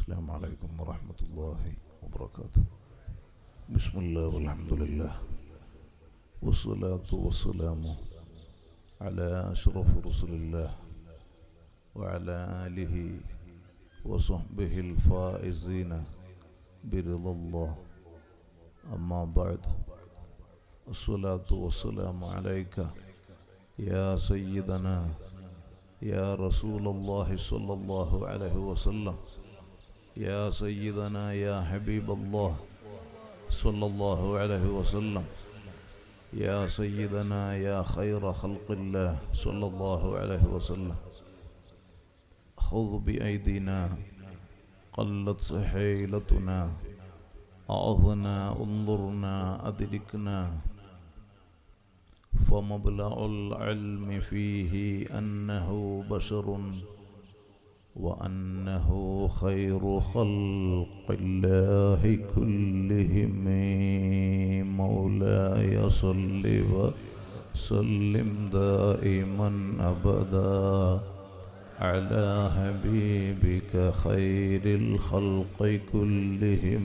السلام عليكم ورحمة الله وبركاته بسم الله والحمد لله والصلاة والسلام على أشرف رسل الله وعلى آله وصحبه الفائزين برضا الله أما بعد الصلاة والسلام عليك يا سيدنا يا رسول الله صلى الله عليه وسلم يا سيدنا يا حبيب الله صلى الله عليه وسلم يا سيدنا يا خير خلق الله صلى الله عليه وسلم خذ بأيدينا قلت سحيلتنا أعظنا انظرنا أدركنا فمبلغ العلم فيه أنه بشر وأنه خير خلق الله كلهم مولاي صل وسلم دائما أبدا على حبيبك خير الخلق كلهم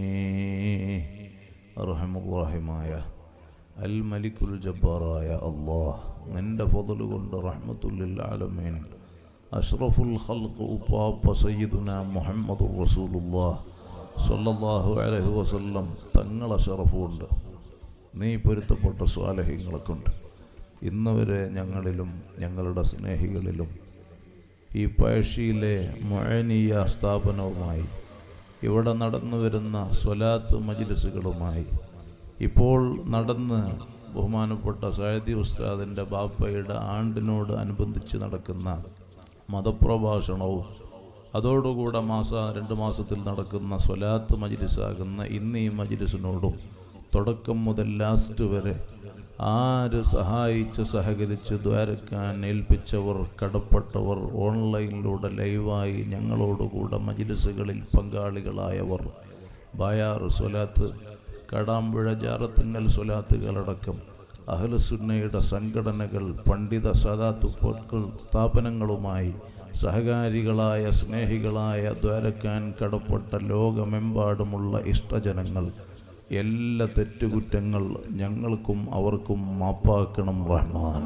أرحم الراحمايا അൽ മലിക്കുൽ ജബ്ബാറായ അള്ളാഹ് നിന്റെ ഫضل കൊണ്ട് റഹ്മത്തുല്ലിൽ ആലമീൻ അഷ്റഫുൽ ഖൽഖ് ഉപ്പാപ്പ സയ്യിദുന മുഹമ്മദുർ റസൂലുള്ളാഹ് സ്വല്ലല്ലാഹു അലൈഹി വസല്ലം തങ്ങളെ ഷറഫുണ്ട് നീ പൊരുത്തപ്പെട്ട സ്വാലഹ്യങ്ങളെ കൊണ്ട് ഇന്ന് വരെ ഞങ്ങളിലും ഞങ്ങളുടെ സ്നേഹികളിലും ഈ പഴശ്ശിയിലെ മൊഴനീയ സ്ഥാപനവുമായി ഇവിടെ നടന്നു വരുന്ന സ്വലാത്ത് മജിലിസുകളുമായി ഇപ്പോൾ നടന്ന് ബഹുമാനപ്പെട്ട സയദി ഉസ്താദിൻ്റെ ബാപ്പയുടെ ആണ്ടിനോട് അനുബന്ധിച്ച് നടക്കുന്ന മതപ്രഭാഷണവും അതോടുകൂടെ മാസ രണ്ട് മാസത്തിൽ നടക്കുന്ന സ്വലാത്ത് മജിലിസാകുന്ന ഇന്ന് ഈ മജിലിസിനോടും തുടക്കം മുതൽ ലാസ്റ്റ് വരെ ആര് സഹായിച്ച് സഹകരിച്ച് ദ്വാരക്കാൻ ഏൽപ്പിച്ചവർ കടപ്പെട്ടവർ ഓൺലൈനിലൂടെ ലൈവായി ഞങ്ങളോടുകൂടെ മജിലിസുകളിൽ പങ്കാളികളായവർ ബായാർ സ്വലാത്ത് കടാമ്പുഴ ജാറത്തിങ്ങൽ സ്വലാത്തുകളടക്കം അഹ്ലസുന്നയുടെ സംഘടനകൾ പണ്ഡിത സദാത്തുക്കൾ സ്ഥാപനങ്ങളുമായി സഹകാരികളായ സ്നേഹികളായ ദ്വാരക്കാൻ കടപ്പെട്ട ലോകമെമ്പാടുമുള്ള ഇഷ്ടജനങ്ങൾ എല്ലാ തെറ്റുകുറ്റങ്ങൾ ഞങ്ങൾക്കും അവർക്കും മാപ്പാക്കണം റഹ്മാൻ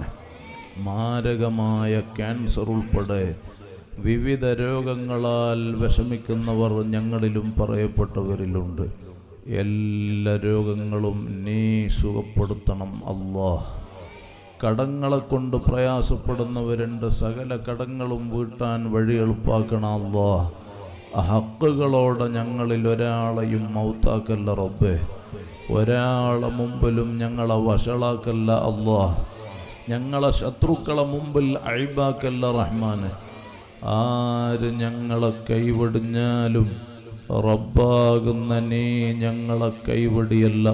മാരകമായ ക്യാൻസർ ഉൾപ്പെടെ വിവിധ രോഗങ്ങളാൽ വിഷമിക്കുന്നവർ ഞങ്ങളിലും പറയപ്പെട്ടവരിലുണ്ട് എല്ലാ രോഗങ്ങളും നീ സുഖപ്പെടുത്തണം അള്ളാഹ് കടങ്ങളെ കൊണ്ട് പ്രയാസപ്പെടുന്നവരുണ്ട് സകല കടങ്ങളും വീട്ടാൻ വഴി എളുപ്പാക്കണം അള്ളാഹ് ഹക്കുകളോടെ ഞങ്ങളിൽ ഒരാളെയും മൗത്താക്കല്ല റബ്ബേ ഒരാളെ മുമ്പിലും ഞങ്ങളെ വഷളാക്കല്ല അള്ളാഹ് ഞങ്ങളെ ശത്രുക്കളെ മുമ്പിൽ അഴിബാക്കല്ല റഹ്മാന് ആര് ഞങ്ങളെ കൈവടിഞ്ഞാലും റബ്ബാകുന്ന നീ ഞങ്ങളെ കൈവടിയല്ല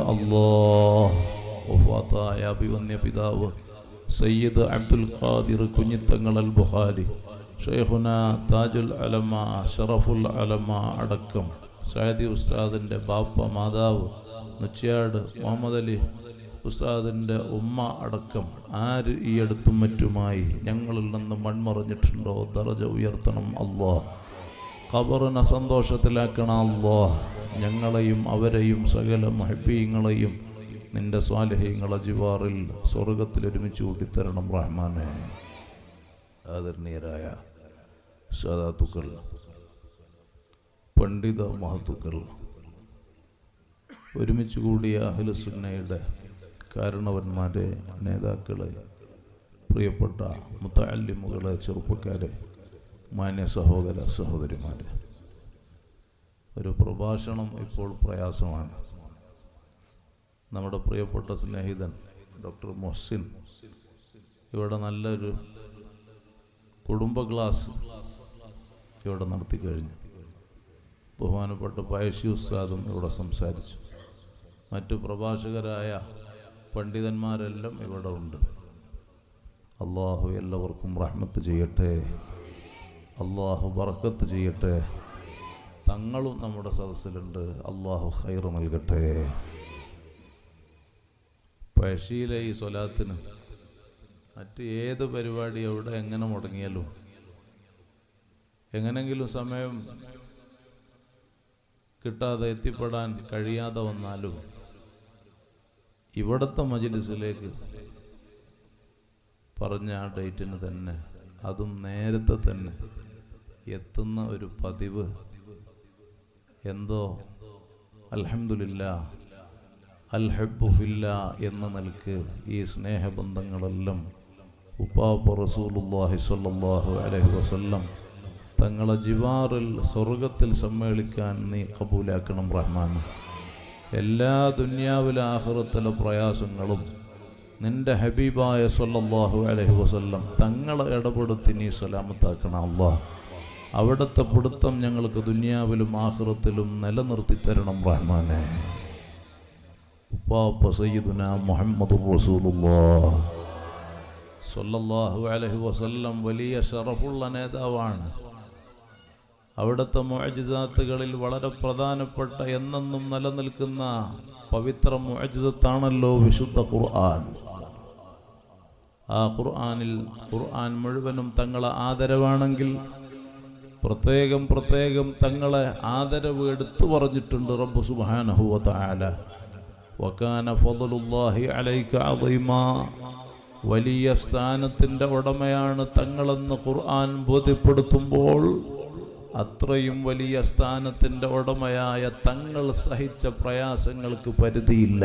അള്ളാഹ് അഭിവന്യ പിതാവ് സയ്യിദ് അബ്ദുൽ ഖാദിർ കുഞ്ഞിത്തങ്ങൾ അൽ ബുഖാരി ഷെയ്ഖുന താജുൽ അലമ ഷറഫുൽ അലമ അടക്കം സയദി ഉസ്താദിൻ്റെ ബാപ്പ മാതാവ് നുച്ചിയാട് മുഹമ്മദ് അലി ഉസ്താദിൻ്റെ ഉമ്മ അടക്കം ആര് ഈ അടുത്തും മറ്റുമായി ഞങ്ങളിൽ നിന്ന് മൺമറഞ്ഞിട്ടുണ്ടോ ദറജ ഉയർത്തണം അള്ളാഹ് ഖബറിനെ സന്തോഷത്തിലാക്കണം അല്ലോ ഞങ്ങളെയും അവരെയും സകല മഹബീങ്ങളെയും നിന്റെ സ്വാലഹ്യങ്ങളെ ജിവാറിൽ സ്വർഗത്തിൽ ഒരുമിച്ച് കൂട്ടിത്തരണം റഹ്മാനെ ആദരണീയരായ സദാത്തുക്കൾ പണ്ഡിത മഹത്തുക്കൾ ഒരുമിച്ച് കൂടിയ അഹ്ലസുന്നയുടെ കാരണവന്മാരെ നേതാക്കളെ പ്രിയപ്പെട്ട മുത്തല്ലിമുകളെ ചെറുപ്പക്കാരെ മാന്യ സഹോദര സഹോദരിമാർ ഒരു പ്രഭാഷണം ഇപ്പോൾ പ്രയാസമാണ് നമ്മുടെ പ്രിയപ്പെട്ട സ്നേഹിതൻ ഡോക്ടർ മൊഹ്സിൻ ഇവിടെ നല്ലൊരു കുടുംബ ക്ലാസ് ഇവിടെ നടത്തി കഴിഞ്ഞു ബഹുമാനപ്പെട്ട പയശി ഉസ്താദും ഇവിടെ സംസാരിച്ചു മറ്റു പ്രഭാഷകരായ പണ്ഡിതന്മാരെല്ലാം ഇവിടെ ഉണ്ട് അള്ളാഹു എല്ലാവർക്കും റഹ്മത്ത് ചെയ്യട്ടെ അള്ളാഹു ബർക്കത്ത് ചെയ്യട്ടെ തങ്ങളും നമ്മുടെ സദസ്സിലുണ്ട് അള്ളാഹു ഖൈർ നൽകട്ടെ പഴശ്ശിയിലെ ഈ സ്വലാത്തിന് മറ്റ് ഏത് പരിപാടി എവിടെ എങ്ങനെ മുടങ്ങിയാലും എങ്ങനെങ്കിലും സമയം കിട്ടാതെ എത്തിപ്പെടാൻ കഴിയാതെ വന്നാലും ഇവിടുത്തെ മജിലിസിലേക്ക് പറഞ്ഞ ആ ഡേറ്റിന് തന്നെ അതും നേരത്തെ തന്നെ എത്തുന്ന ഒരു പതിവ് എന്തോ അൽഹംദുലില്ല അൽഹബുഫില്ല എന്ന നിലക്ക് ഈ സ്നേഹബന്ധങ്ങളെല്ലാം ഉപ്പാപ്പ റസൂലുല്ലാഹി സ്വല്ലല്ലാഹു അലൈഹി വസല്ലം തങ്ങളെ ജിവാറിൽ സ്വർഗത്തിൽ സമ്മേളിക്കാൻ നീ കബൂലാക്കണം റഹ്മാൻ എല്ലാ ദുന്യാവിലെ ആഹ്റത്തിലെ പ്രയാസങ്ങളും നിന്റെ ഹബീബായ സല്ലല്ലാഹു അലൈഹി വസല്ലം തങ്ങളെ ഇടപെടുത്തി നീ സലാമത്താക്കണം അള്ളാഹ് അവിടുത്തെ പിടുത്തം ഞങ്ങൾക്ക് ദുന്യാവിലും ആഹ്റത്തിലും നിലനിർത്തി തരണം റഹ്മാനെ ഉപ്പാപ്പ സയ്യിദുന മുഹമ്മദ് റസൂലുള്ളാഹ് സല്ലല്ലാഹു അലൈഹി വസല്ലം വലിയ ഷറഫുള്ള നേതാവാണ് അവിടുത്തെ മുഅജിസാത്തുകളിൽ വളരെ പ്രധാനപ്പെട്ട എന്നെന്നും നിലനിൽക്കുന്ന പവിത്ര മുഅജിസത്താണല്ലോ വിശുദ്ധ ഖുർആൻ ആ ഖുർആനിൽ ഖുർആൻ മുഴുവനും തങ്ങളെ ആദരവാണെങ്കിൽ പ്രത്യേകം പ്രത്യേകം തങ്ങളെ ആദരവ് എടുത്തു പറഞ്ഞിട്ടുണ്ട് റബ്ബ് സുബ്ഹാനഹു വ തആല വകാന ഫضലുല്ലാഹി അലൈക അദീമാ വലിയ സ്ഥാനത്തിൻ്റെ ഉടമയാണ് തങ്ങളെന്ന് ഖുർആൻ ബോധ്യപ്പെടുത്തുമ്പോൾ അത്രയും വലിയ സ്ഥാനത്തിൻ്റെ ഉടമയായ തങ്ങൾ സഹിച്ച പ്രയാസങ്ങൾക്ക് പരിധിയില്ല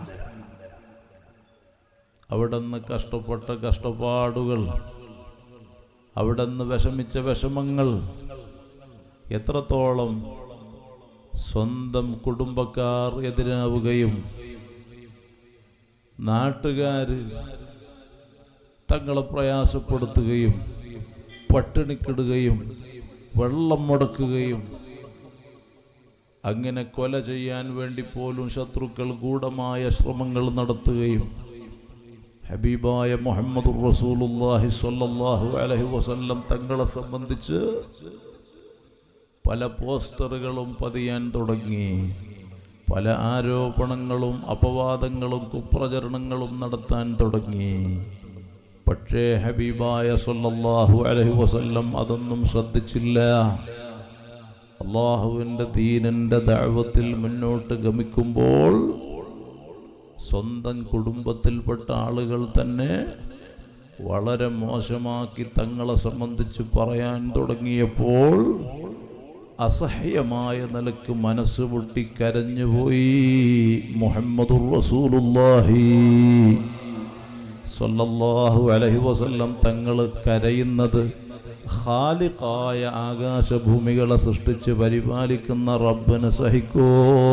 അവിടുന്ന് കഷ്ടപ്പെട്ട കഷ്ടപ്പാടുകൾ അവിടുന്ന് വിഷമിച്ച വിഷമങ്ങൾ എത്രത്തോളം സ്വന്തം കുടുംബക്കാർ എതിരാവുകയും നാട്ടുകാർ തങ്ങളെ പ്രയാസപ്പെടുത്തുകയും പട്ടിണിക്കിടുകയും വെള്ളം മുടക്കുകയും അങ്ങനെ കൊല ചെയ്യാൻ വേണ്ടി പോലും ശത്രുക്കൾ ഗൂഢമായ ശ്രമങ്ങൾ നടത്തുകയും ഹബീബായ മുഹമ്മദ് റസൂലുല്ലാഹി സ്വല്ലല്ലാഹു അലൈഹി വസല്ലം തങ്ങളെ സംബന്ധിച്ച് പല പോസ്റ്ററുകളും പതിയാൻ തുടങ്ങി പല ആരോപണങ്ങളും അപവാദങ്ങളും കുപ്രചരണങ്ങളും നടത്താൻ തുടങ്ങി പക്ഷേ ഹബീബായ സല്ലല്ലാഹു അലൈഹി വസല്ലം അതൊന്നും ശ്രദ്ധിച്ചില്ല അള്ളാഹുവിൻ്റെ ദീനിൻ്റെ ദൈവത്തിൽ മുന്നോട്ട് ഗമിക്കുമ്പോൾ സ്വന്തം കുടുംബത്തിൽപ്പെട്ട ആളുകൾ തന്നെ വളരെ മോശമാക്കി തങ്ങളെ സംബന്ധിച്ച് പറയാൻ തുടങ്ങിയപ്പോൾ അസഹ്യമായ നിലക്ക് മനസ്സ് പൊട്ടി കരഞ്ഞുപോയി മുഹമ്മദുർ റസൂലുള്ളാഹി സല്ലല്ലാഹു അലൈഹി വസല്ലം തങ്ങൾ കരയുന്നത് ഖാലിഖായ ആകാശഭൂമികളെ സൃഷ്ടിച്ച് പരിപാലിക്കുന്ന റബ്ബിന് സഹിക്കോ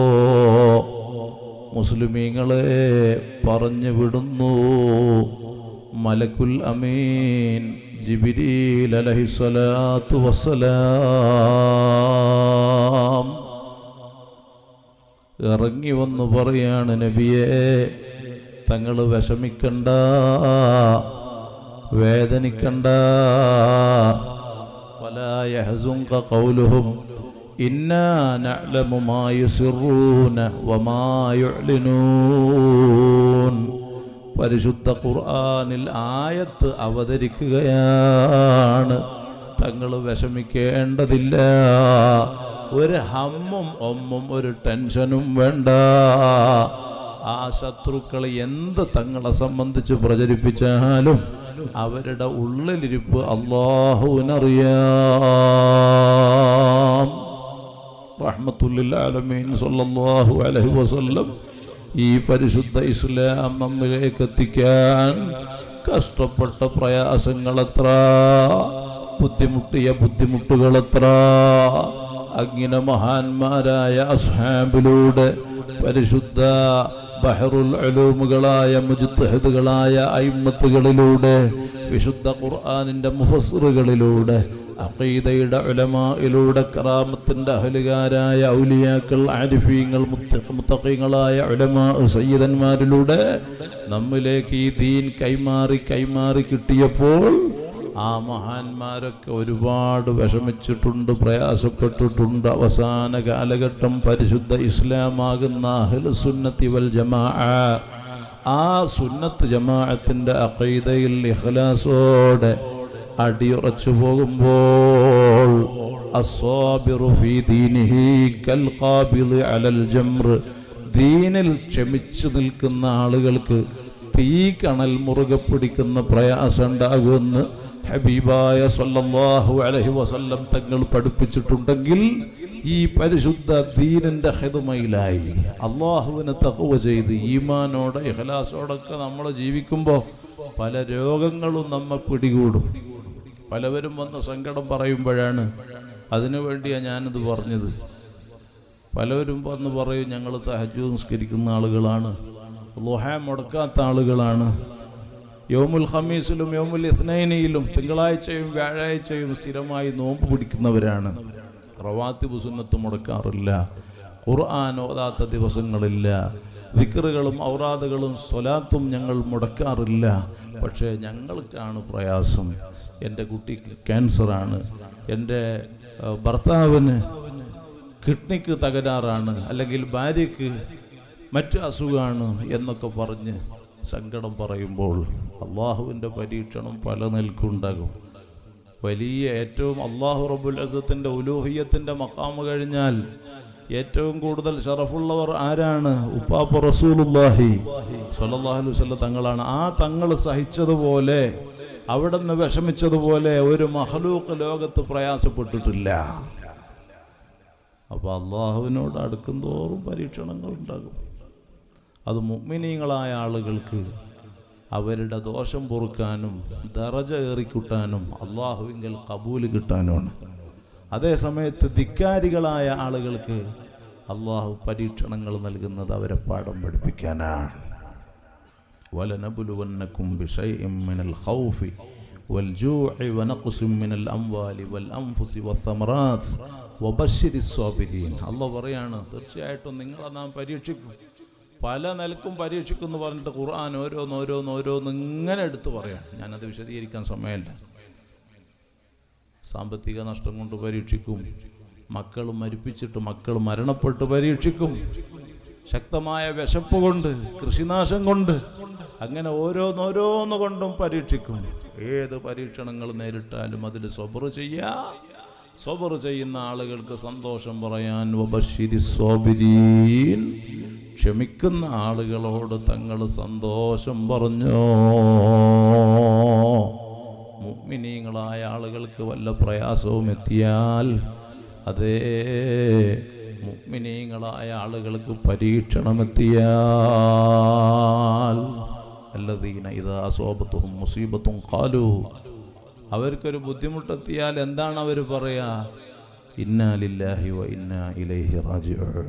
മുസ്ലിമീങ്ങളെ പറഞ്ഞു വിടുന്നു മലക്കുൽ അമീൻ ജിബിരീൽ അലഹിസ്വലാത്തു വസ്സലാം ഇറങ്ങി വന്നു പറയാണ് നബിയെ തങ്ങൾ വിഷമിക്കണ്ട വേദനിക്കണ്ട فلا يحزنك قولهم إنا نعلم ما يسرون وما يعلنون പരിശുദ്ധ ഖുർആനിൽ ആയത്ത് അവതരിക്കുകയാണ് തങ്ങൾ വിഷമിക്കേണ്ടതില്ല ഒരു ഹമ്മും ഒമ്മും ഒരു ടെൻഷനും വേണ്ട ആ ശത്രുക്കൾ എന്ത് തങ്ങളെ സംബന്ധിച്ച് പ്രചരിപ്പിച്ചാലും അവരുടെ ഉള്ളിലിരിപ്പ് അള്ളാഹുവിനറിയാം റഹ്മത്തുല്ലാലമീൻ സല്ലല്ലാഹു അലൈഹി വസല്ലം ഈ പരിശുദ്ധ ഇസ്ലാം നമ്മിലേക്ക് എത്തിക്കാൻ കഷ്ടപ്പെട്ട പ്രയാസങ്ങൾ എത്ര ബുദ്ധിമുട്ടിയ ബുദ്ധിമുട്ടുകൾ എത്ര അങ്ങനെ മഹാന്മാരായ അസ്ഹാബിലൂടെ പരിശുദ്ധ ബഹറുൽ അലൂമുകളായ മുജിത്തഹദുകളായ അയിമത്തുകളിലൂടെ വിശുദ്ധ ഖുർആാനിൻ്റെ മുഫസറുകളിലൂടെ അഖീദയുടെ ഉലമായിലൂടെ കറാമത്തിൻ്റെ അഹലുകാരായ ഔലിയാക്കൾ ആരിഫീങ്ങൾ മുത്തഖീങ്ങളായ ഉലമാ സയ്യിദന്മാരിലൂടെ നമ്മിലേക്ക് ഈ ദീൻ കൈമാറി കൈമാറി കിട്ടിയപ്പോൾ ആ മഹാന്മാരൊക്കെ ഒരുപാട് വിഷമിച്ചിട്ടുണ്ട് പ്രയാസപ്പെട്ടിട്ടുണ്ട് അവസാന കാലഘട്ടം പരിശുദ്ധ ഇസ്ലാമാകുന്ന അഹ്ലുസുന്നത്തി വൽ ജമാ ആ സുന്നത്ത് ജമാഅത്തിൻ്റെ അഖീദയിൽ ഇഖ്ലാസോടെ അടിയുറച്ചു പോകുമ്പോൾ അസ്വാബിറു ഫീ ദീനിഹി കൽ ഖാബിദ് അലൽ ജംർ ദീനിൽ ക്ഷമിച്ചു നിൽക്കുന്ന ആളുകൾക്ക് തീ കണൽ മുറുകെ പിടിക്കുന്ന പ്രയാസം ഉണ്ടാകുമെന്ന് ഹബീബായ സല്ലല്ലാഹു അലൈഹി വസല്ലം തങ്ങൾ പഠിപ്പിച്ചിട്ടുണ്ടെങ്കിൽ ഈ പരിശുദ്ധ ദീനിന്റെ ഹിതമയിലായി അള്ളാഹുവിനെ തകവ ചെയ്ത് ഈമാനോടെ ഇഹലാസോടൊക്കെ നമ്മൾ ജീവിക്കുമ്പോൾ പല രോഗങ്ങളും നമ്മെ പിടികൂടും പലവരും വന്ന് സങ്കടം പറയുമ്പോഴാണ് അതിനു വേണ്ടിയാണ് ഞാനിത് പറഞ്ഞത് പലവരും വന്ന് പറയും ഞങ്ങൾ തഹജു നിസ്കരിക്കുന്ന ആളുകളാണ് ലുഹ മുടക്കാത്ത ആളുകളാണ് യോമുൽ ഹമീസിലും യോമുൽ ഇസ്നൈനിയിലും തിങ്കളാഴ്ചയും വ്യാഴാഴ്ചയും സ്ഥിരമായി നോമ്പ് പിടിക്കുന്നവരാണ് റവാത്തിബ് സുന്നത്ത് മുടക്കാറില്ല ഖുർആൻ ഓതാത്ത ദിവസങ്ങളില്ല വിക്റുകളും ഔറാദുകളും സ്വലാത്തും ഞങ്ങൾ മുടക്കാറില്ല പക്ഷേ ഞങ്ങൾക്കാണ് പ്രയാസം എൻ്റെ കുട്ടിക്ക് ക്യാൻസറാണ് എൻ്റെ ഏഹ്, ഭർത്താവിന് കിഡ്നിക്ക് തകരാറാണ് അല്ലെങ്കിൽ ഭാര്യയ്ക്ക് മറ്റു അസുഖമാണ് എന്നൊക്കെ പറഞ്ഞ് സങ്കടം പറയുമ്പോൾ അള്ളാഹുവിൻ്റെ പരീക്ഷണം പല നിൽക്കുണ്ടാകും വലിയ ഏറ്റവും അള്ളാഹു റബുൽ അസത്തിൻ്റെ ഉലൂഹിയത്തിൻ്റെ മക്കാമ് കഴിഞ്ഞാൽ ഏറ്റവും കൂടുതൽ ഷറഫുള്ളവർ ആരാണ് ഉപ്പാപ്പ റസൂലുല്ലാഹി സ്വല്ലല്ലാഹു അലൈഹി വസല്ലം തങ്ങളാണ് ആ തങ്ങൾ സഹിച്ചതുപോലെ അവിടെ നിന്ന് വിഷമിച്ചതുപോലെ ഒരു മഹലൂക്ക് ലോകത്ത് പ്രയാസപ്പെട്ടിട്ടില്ല അപ്പോൾ അള്ളാഹുവിനോട് അടുക്കും തോറും പരീക്ഷണങ്ങൾ ഉണ്ടാകും അത് മുഗ്മിനീങ്ങളായ ആളുകൾക്ക് അവരുടെ ദോഷം പൊറുക്കാനും ദറജ ഏറിക്കിട്ടാനും അള്ളാഹുവിങ്കൽ കബൂല് കിട്ടാനുമാണ് അതേ സമയത്ത് ധിക്കാരികളായ ആളുകൾക്ക് അള്ളാഹു പരീക്ഷണങ്ങൾ നൽകുന്നത് അവരെ പാഠം പഠിപ്പിക്കാനാണ് ولنبلونكم بشيء من الخوف والجوع ونقص من الأموال والأنفس والثمرات وبشر الصابرين അള്ളാഹ് പറയാണ് തീർച്ചയായിട്ടും നിങ്ങളെ നാം പരീക്ഷിക്കും പല നിലക്കും പരീക്ഷിക്കും എന്ന് പറഞ്ഞിട്ട് ഖുർആൻ ഓരോന്ന് ഓരോന്ന് ഓരോന്ന് ഇങ്ങനെ എടുത്തു പറയാണ് ഞാനത് വിശദീകരിക്കാൻ സമയമില്ല സാമ്പത്തിക നഷ്ടം കൊണ്ട് പരീക്ഷിക്കും മക്കൾ മരിപ്പിച്ചിട്ട് മക്കൾ മരണപ്പെട്ട് പരീക്ഷിക്കും ശക്തമായ വിശപ്പ് കൊണ്ട് കൃഷിനാശം കൊണ്ട് അങ്ങനെ ഓരോന്നോരോന്ന് കൊണ്ടും പരീക്ഷിക്കും ഏത് പരീക്ഷണങ്ങൾ നേരിട്ടാലും അതിൽ സ്വബർ ചെയ്യാ സ്വബർ ചെയ്യുന്ന ആളുകൾക്ക് സന്തോഷം പറയാൻ വബശ്ശിരി സ്വാബിരീൻ ക്ഷമിക്കുന്ന ആളുകളോട് തങ്ങൾ സന്തോഷം പറഞ്ഞോ മുഗ്മിനീങ്ങളായ ആളുകൾക്ക് വല്ല പ്രയാസവും എത്തിയാൽ അതേ മുഗ്മിനീങ്ങളായ ആളുകൾക്ക് പരീക്ഷണം എത്തിയാൽ അല്ലദീന ഇതാ അസോബത്തും മുസീബത്തും കാലു അവർക്കൊരു ബുദ്ധിമുട്ടെത്തിയാൽ എന്താണ് അവർ പറയാ ഇന്നാലില്ലാഹി വ ഇന്നാ ഇലൈഹി റാജിഊൻ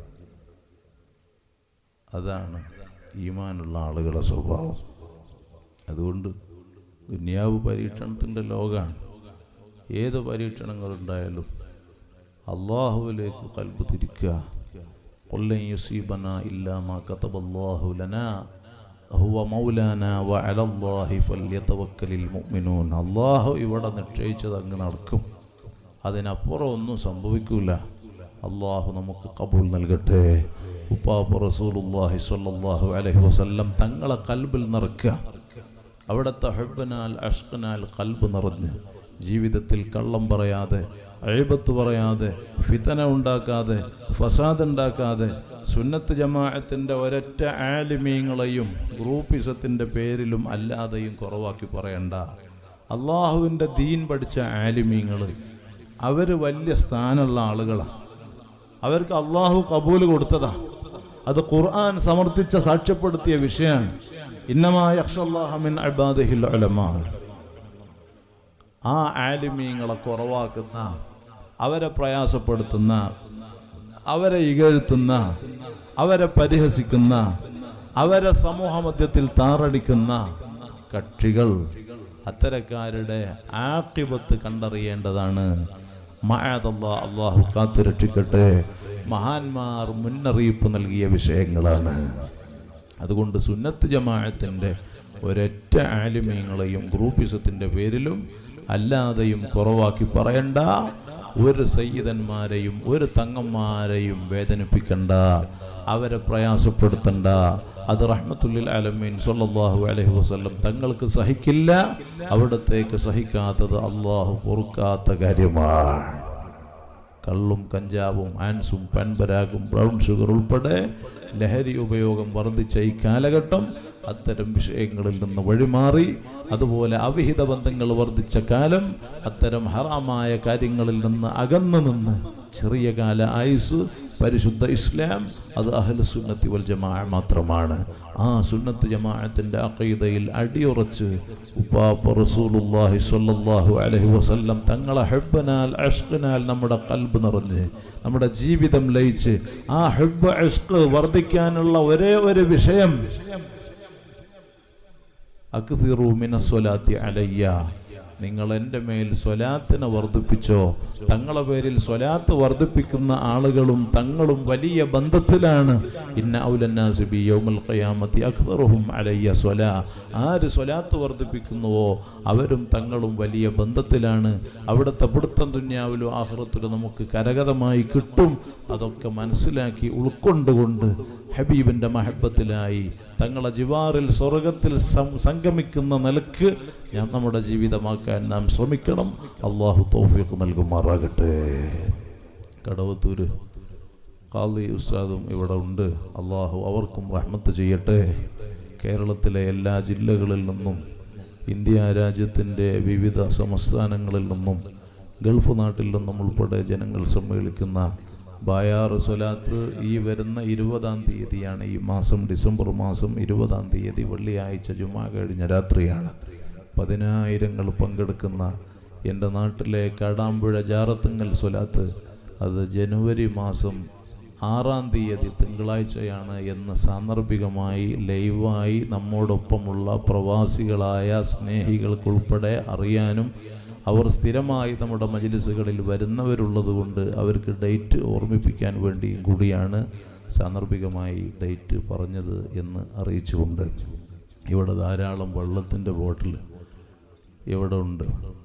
അതാണ് ഈമാനുള്ള ആളുകളുടെ സ്വഭാവം അതുകൊണ്ട് ദുന്യാവ് പരീക്ഷണത്തിൻ്റെ ലോകമാണ് ഏത് പരീക്ഷണങ്ങളുണ്ടായാലും അള്ളാഹുവിലേക്ക് കൽബ് തിരിക്കുക കൊല്ലൻ യുസീബന ഇല്ലാമാ കതബല്ലാഹു ലനാ ഹുവ മൗലാന വ അലല്ലാഹി ഫല്യതവക്കലിൽ മുഅ്മിനൂൻ അള്ളാഹു ഇവിടെ നിശ്ചയിച്ചത് അങ്ങ് നടക്കും അതിനപ്പുറം ഒന്നും സംഭവിക്കൂല അള്ളാഹു നമുക്ക് കബൂൽ നൽകട്ടെ ഉപ്പാപ്പ റസൂലുള്ളാഹി സ്വല്ലല്ലാഹു അലൈഹി വസല്ലം തങ്ങളെ കൽബിൽ നിറക്കുക അവിടുത്തെ ഹെബനാൽ അഷ്കനാൽ കൽബ് നിറഞ്ഞ് ജീവിതത്തിൽ കള്ളം പറയാതെ അഴിബത്ത് പറയാതെ ഫിതന ഉണ്ടാക്കാതെ ഫസാദ് ഉണ്ടാക്കാതെ സുന്നത്ത് ജമാഅത്തിൻ്റെ ഒരൊറ്റ ആലിമീങ്ങളെയും ഗ്രൂപ്പിസത്തിൻ്റെ പേരിലും അല്ലാതെയും കുറവാക്കി പറയണ്ട അള്ളാഹുവിൻ്റെ ദീൻ പഠിച്ച ആലിമീങ്ങൾ അവർ വലിയ സ്ഥാനമുള്ള ആളുകളാണ് അവർക്ക് അള്ളാഹു കബൂല് കൊടുത്തതാ അത് ഖുർആൻ സമർത്ഥിച്ച സാക്ഷ്യപ്പെടുത്തിയ വിഷയമാണ് ഇന്നമായ മിൻ അബാദിഹിൽ ഉലമാ ആ ആലിമീങ്ങളെ കുറവാക്കുന്ന അവരെ പ്രയാസപ്പെടുത്തുന്ന അവരെ ഇകഴ്ത്തുന്ന അവരെ പരിഹസിക്കുന്ന അവരെ സമൂഹ മധ്യത്തിൽ താറടിക്കുന്ന കക്ഷികൾ അത്തരക്കാരുടെ ആക്കിബത്ത് കണ്ടറിയേണ്ടതാണ് മഴതല്ല അള്ളാഹു കാത്തുരക്ഷിക്കട്ടെ മഹാന്മാർ മുന്നറിയിപ്പ് നൽകിയ വിഷയങ്ങളാണ് അതുകൊണ്ട് സുന്നത്ത് ജമാഅത്തിൻ്റെ ഒരൊറ്റ ആലിമീങ്ങളെയും ഗ്രൂപ്പിസത്തിൻ്റെ പേരിലും അല്ലാതെയും കുറവാക്കി പറയണ്ട ഒരു സയ്യിദന്മാരെയും ഒരു തങ്ങന്മാരെയും വേദനിപ്പിക്കണ്ട അവരെ പ്രയാസപ്പെടുത്തണ്ട അത് റഹ്മത്തുല്ലിൽ അലമീൻ സല്ലല്ലാഹു അലൈഹി വസല്ലം തങ്ങൾക്ക് സഹിക്കില്ല അവിടത്തേക്ക് സഹിക്കാത്തത് അള്ളാഹു പൊറുക്കാത്ത കാര്യമാണ് കള്ളും കഞ്ചാവും ആൻസും പൻപരാഗും ബ്രൗൺ ഷുഗർ ഉൾപ്പെടെ ലഹരി ഉപയോഗം വർദ്ധിച്ച ഈ കാലഘട്ടം അത്തരം വിഷയങ്ങളിൽ നിന്ന് വഴിമാറി അതുപോലെ അവിഹിത ബന്ധങ്ങൾ വർദ്ധിച്ച കാലം അത്തരം ഹറാമായ കാര്യങ്ങളിൽ നിന്ന് അകന്നു നിന്ന് ചെറിയ കാല ആയുസ് പരിശുദ്ധ ഇസ്ലാം അത് അഹ്ല സുന്നത്തി വൽ ജമാ മാത്രമാണ് ആ സുന്നത്ത് ജമാഅത്തിന്റെ അഖീദയിൽ അടിയുറച്ച് ഉപ്പാപ്പ റസൂലുള്ളാഹി സ്വല്ലല്ലാഹു അലൈഹി വസല്ലം തങ്ങളെ ഹബ്ബനാൽ അഷ്ഖനാൽ നമ്മുടെ കൽബ് നിറഞ്ഞ് നമ്മുടെ ജീവിതം ലയിച്ച് ആ ഹബ്ബ് അഷ്ഖ് വർദ്ധിക്കാനുള്ള ഒരേ ഒരു വിഷയം അക്സിറു മിനസ്വലാത്തി അലയ്യ നിങ്ങൾ എൻ്റെ മേൽ സ്വലാത്തിനെ വർദ്ധിപ്പിച്ചോ തങ്ങളെ പേരിൽ സ്വലാത്ത് വർദ്ധിപ്പിക്കുന്ന ആളുകളും തങ്ങളും വലിയ ബന്ധത്തിലാണ് ഇന്ന ഔലന്നാസിബി യൗമുൽ ഖിയാമത്തി അക്തറുഹും അലയ്യ സ്വലാ ആര് സ്വലാത്ത് വർദ്ധിപ്പിക്കുന്നുവോ അവരും തങ്ങളും വലിയ ബന്ധത്തിലാണ് അവിടുത്തെ പിടുത്തം ദുന്യാവിലും ആഹ്റത്തിലും നമുക്ക് കരഗതമായി കിട്ടും അതൊക്കെ മനസ്സിലാക്കി ഉൾക്കൊണ്ടുകൊണ്ട് ഹബീബിൻ്റെ മഹബത്തിലായി തങ്ങളെ ജിവാറിൽ സ്വർഗത്തിൽ സം- സംഗമിക്കുന്ന നിലക്ക് ഞാൻ നമ്മുടെ ജീവിതമാക്കാൻ നാം ശ്രമിക്കണം അള്ളാഹു തോഫിക്ക് നൽകുമാറാകട്ടെ കടവത്തൂര് ഖാദി ഉസ്താദും ഇവിടെ ഉണ്ട് അള്ളാഹു അവർക്കും റഹ്മത്ത് ചെയ്യട്ടെ കേരളത്തിലെ എല്ലാ ജില്ലകളിൽ നിന്നും ഇന്ത്യ രാജ്യത്തിൻ്റെ വിവിധ സംസ്ഥാനങ്ങളിൽ നിന്നും ഗൾഫ് നാട്ടിൽ നിന്നും ഉൾപ്പെടെ ജനങ്ങൾ സമ്മേളിക്കുന്ന ബായാർ സ്വലാത്ത് ഈ വരുന്ന ഇരുപതാം തീയതിയാണ് ഈ മാസം ഡിസംബർ മാസം ഇരുപതാം തീയതി വെള്ളിയാഴ്ച ജുമാ കഴിഞ്ഞ രാത്രിയാണ് പതിനായിരങ്ങൾ പങ്കെടുക്കുന്ന എൻ്റെ നാട്ടിലെ കാടാമ്പുഴ ജാറത്തുങ്ങൽ സ്വലാത്ത് അത് ജനുവരി മാസം ആറാം തീയതി തിങ്കളാഴ്ചയാണ് എന്ന് സാന്ദർഭികമായി ലൈവായി നമ്മോടൊപ്പമുള്ള പ്രവാസികളായ സ്നേഹികൾക്കുൾപ്പെടെ അറിയാനും അവർ സ്ഥിരമായി നമ്മുടെ മജിലിസുകളിൽ വരുന്നവരുള്ളത് കൊണ്ട് അവർക്ക് ഡേറ്റ് ഓർമ്മിപ്പിക്കാൻ വേണ്ടിയും കൂടിയാണ് സാന്ദർഭികമായി ഡേറ്റ് പറഞ്ഞത് എന്ന് അറിയിച്ചുകൊണ്ട് ഇവിടെ ധാരാളം വെള്ളത്തിൻ്റെ ബോട്ടിൽ ഇവിടെ ഉണ്ട്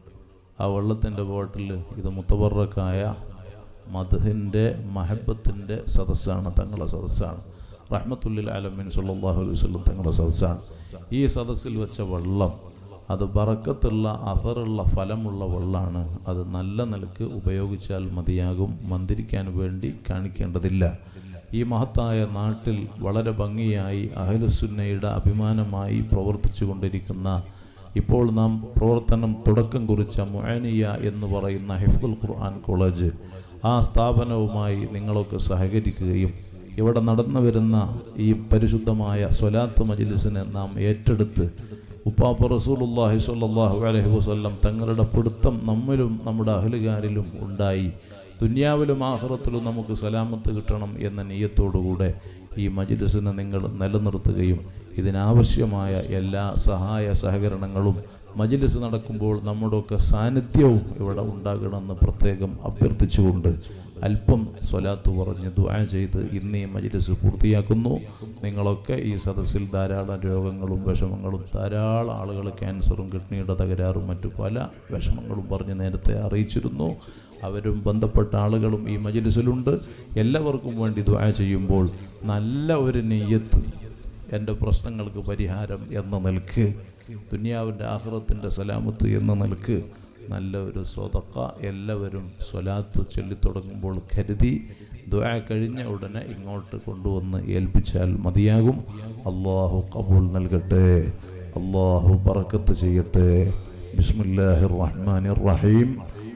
ആ വെള്ളത്തിൻ്റെ ബോട്ടിൽ ഇത് മുത്തബറക്കായ മധുഹിൻ്റെ മഹബത്തിൻ്റെ സദസ്സാണ് തങ്ങളുടെ സദസ്സാണ് റഹ്മത്തുല്ലിൽ ആലമീൻ സല്ലല്ലാഹു അലൈഹി വസല്ലം തങ്ങളുടെ സദസ്സാണ് ഈ സദസ്സിൽ വെച്ച വെള്ളം അത് ബറക്കത്തുള്ള അഥറുള്ള ഫലമുള്ള വെള്ളമാണ് അത് നല്ല നിലക്ക് ഉപയോഗിച്ചാൽ മതിയാകും മന്ദിരിക്കാൻ വേണ്ടി കാണിക്കേണ്ടതില്ല ഈ മഹത്തായ നാട്ടിൽ വളരെ ഭംഗിയായി അഹലുസുന്നയുടെ അഭിമാനമായി പ്രവർത്തിച്ചു കൊണ്ടിരിക്കുന്ന ഇപ്പോൾ നാം പ്രവർത്തനം തുടക്കം കുറിച്ച മുഅനിയ എന്ന് പറയുന്ന ഹിഫ്ദുൽ ഖുർആൻ കോളേജ് ആ സ്ഥാപനവുമായി നിങ്ങളൊക്കെ സഹകരിക്കുകയും ഇവിടെ നടന്നു വരുന്ന ഈ പരിശുദ്ധമായ സ്വലാത്ത് മജ്ലിസിനെ നാം ഏറ്റെടുത്ത് ഉപ്പാപ്പ റസൂലുള്ളാഹി സ്വല്ലല്ലാഹു അലൈഹി വസല്ലം തങ്ങളുടെ പിടുത്തം നമ്മിലും നമ്മുടെ അഹലുകാരിലും ഉണ്ടായി ദുന്യാവിലും ആഹ്റത്തിലും നമുക്ക് സലാമത്ത് കിട്ടണം എന്ന നീയത്തോടുകൂടെ ഈ മജ്ലിസിനെ നിങ്ങൾ നിലനിർത്തുകയും ഇതിനാവശ്യമായ എല്ലാ സഹായ സഹകരണങ്ങളും മജ്ലിസ് നടക്കുമ്പോൾ നമ്മുടെയൊക്കെ സാന്നിധ്യവും ഇവിടെ ഉണ്ടാകണമെന്ന് പ്രത്യേകം അഭ്യർത്ഥിച്ചുകൊണ്ട് അല്പം സ്വലാത്ത് പറഞ്ഞ് ദുആ ചെയ്ത് ഇന്ന് ഈ മജ്ലിസ് പൂർത്തിയാക്കുന്നു നിങ്ങളൊക്കെ ഈ സദസ്സിൽ ധാരാളം രോഗങ്ങളും വിഷമങ്ങളും ധാരാളം ആളുകൾ ക്യാൻസറും കിഡ്നിയുടെ തകരാറും മറ്റു പല വിഷമങ്ങളും പറഞ്ഞ് നേരത്തെ അറിയിച്ചിരുന്നു അവരും ബന്ധപ്പെട്ട ആളുകളും ഈ മജ്ലിസിലുണ്ട് എല്ലാവർക്കും വേണ്ടി ദുആ ചെയ്യുമ്പോൾ നല്ല ഒരു നെയ്യത്ത് എൻ്റെ പ്രശ്നങ്ങൾക്ക് പരിഹാരം എന്ന നിൽക്ക് ദുനിയാവിൻ്റെ ആഹ്റത്തിൻ്റെ സലാമത്ത് എന്ന നിൽക്ക് നല്ല ഒരു സ്വതക്ക എല്ലാവരും സ്വലാത്ത് ചൊല്ലിത്തുടങ്ങുമ്പോൾ കരുതി ദുആ കഴിഞ്ഞ ഉടനെ ഇങ്ങോട്ട് കൊണ്ടുവന്ന് ഏൽപ്പിച്ചാൽ മതിയാകും അള്ളാഹു കബൂൽ നൽകട്ടെ അള്ളാഹു ബറക്കത്ത് ചെയ്യട്ടെ ബിസ്മില്ലാഹിർ റഹ്മാനിർ റഹീം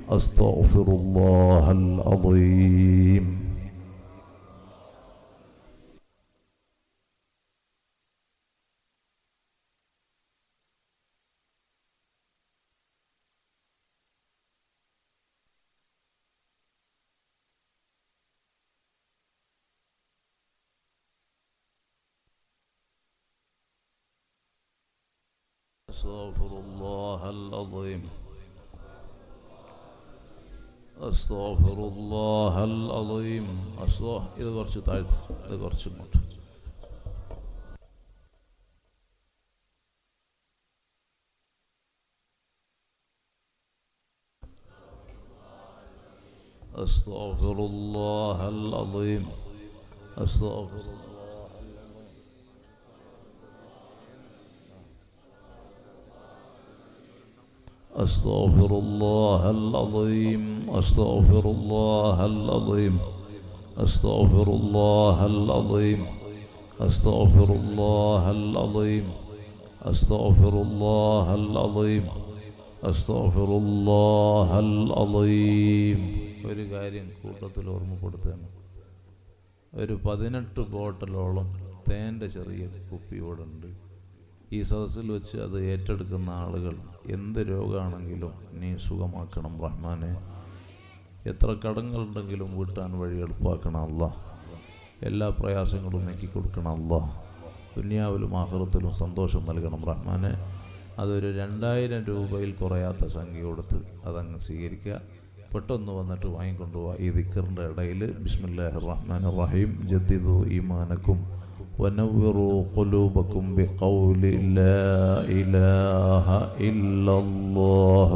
അസ്തഗ്ഫിറുല്ലാഹൽ അദീം أستغفر الله العظيم أستغفر الله العظيم أستغفر ഇത് കുറച്ച് താഴ്ത്തി ഇത് കുറച്ച് ഇങ്ങോട്ട് أستغفر الله العظيم أستغفر الله أستغفر الله العظيم أستغفر الله العظيم أستغفر الله العظيم أستغفر الله العظيم أستغفر الله العظيم أستغفر الله العظيم ഒരു കാര്യം കൂട്ടത്തിൽ ഓർമ്മപ്പെടുത്തുകയാണ് ഒരു പതിനെട്ട് ബോട്ടലോളം തേൻ്റെ ചെറിയ കുപ്പി ഇവിടെ ഉണ്ട് ഈ സദസ്സിൽ വെച്ച് അത് ഏറ്റെടുക്കുന്ന ആളുകൾ എന്ത് രോഗമാണെങ്കിലും നീ സുഖമാക്കണം റഹ്മാനെ എത്ര കടങ്ങളുണ്ടെങ്കിലും വീട്ടാൻ വഴി എളുപ്പാക്കണം അല്ല എല്ലാ പ്രയാസങ്ങളും നീക്കി കൊടുക്കണം അല്ല ദുനിയാവിലും ആഹൃത്തിലും സന്തോഷം നൽകണം റഹ്മാനെ അതൊരു രണ്ടായിരം രൂപയിൽ കുറയാത്ത സംഖ്യ കൊടുത്ത് അതങ്ങ് സ്വീകരിക്കുക പെട്ടെന്ന് വന്നിട്ട് വാങ്ങിക്കൊണ്ടുപോവാ ഈ ദിക്കറിൻ്റെ ഇടയിൽ ബിസ്മില്ലാഹി റഹ്മാൻ റഹീം ജദ്ദിദു ഈമാനക്കും ونوروا قلوبكم بقول لا إله إلا الله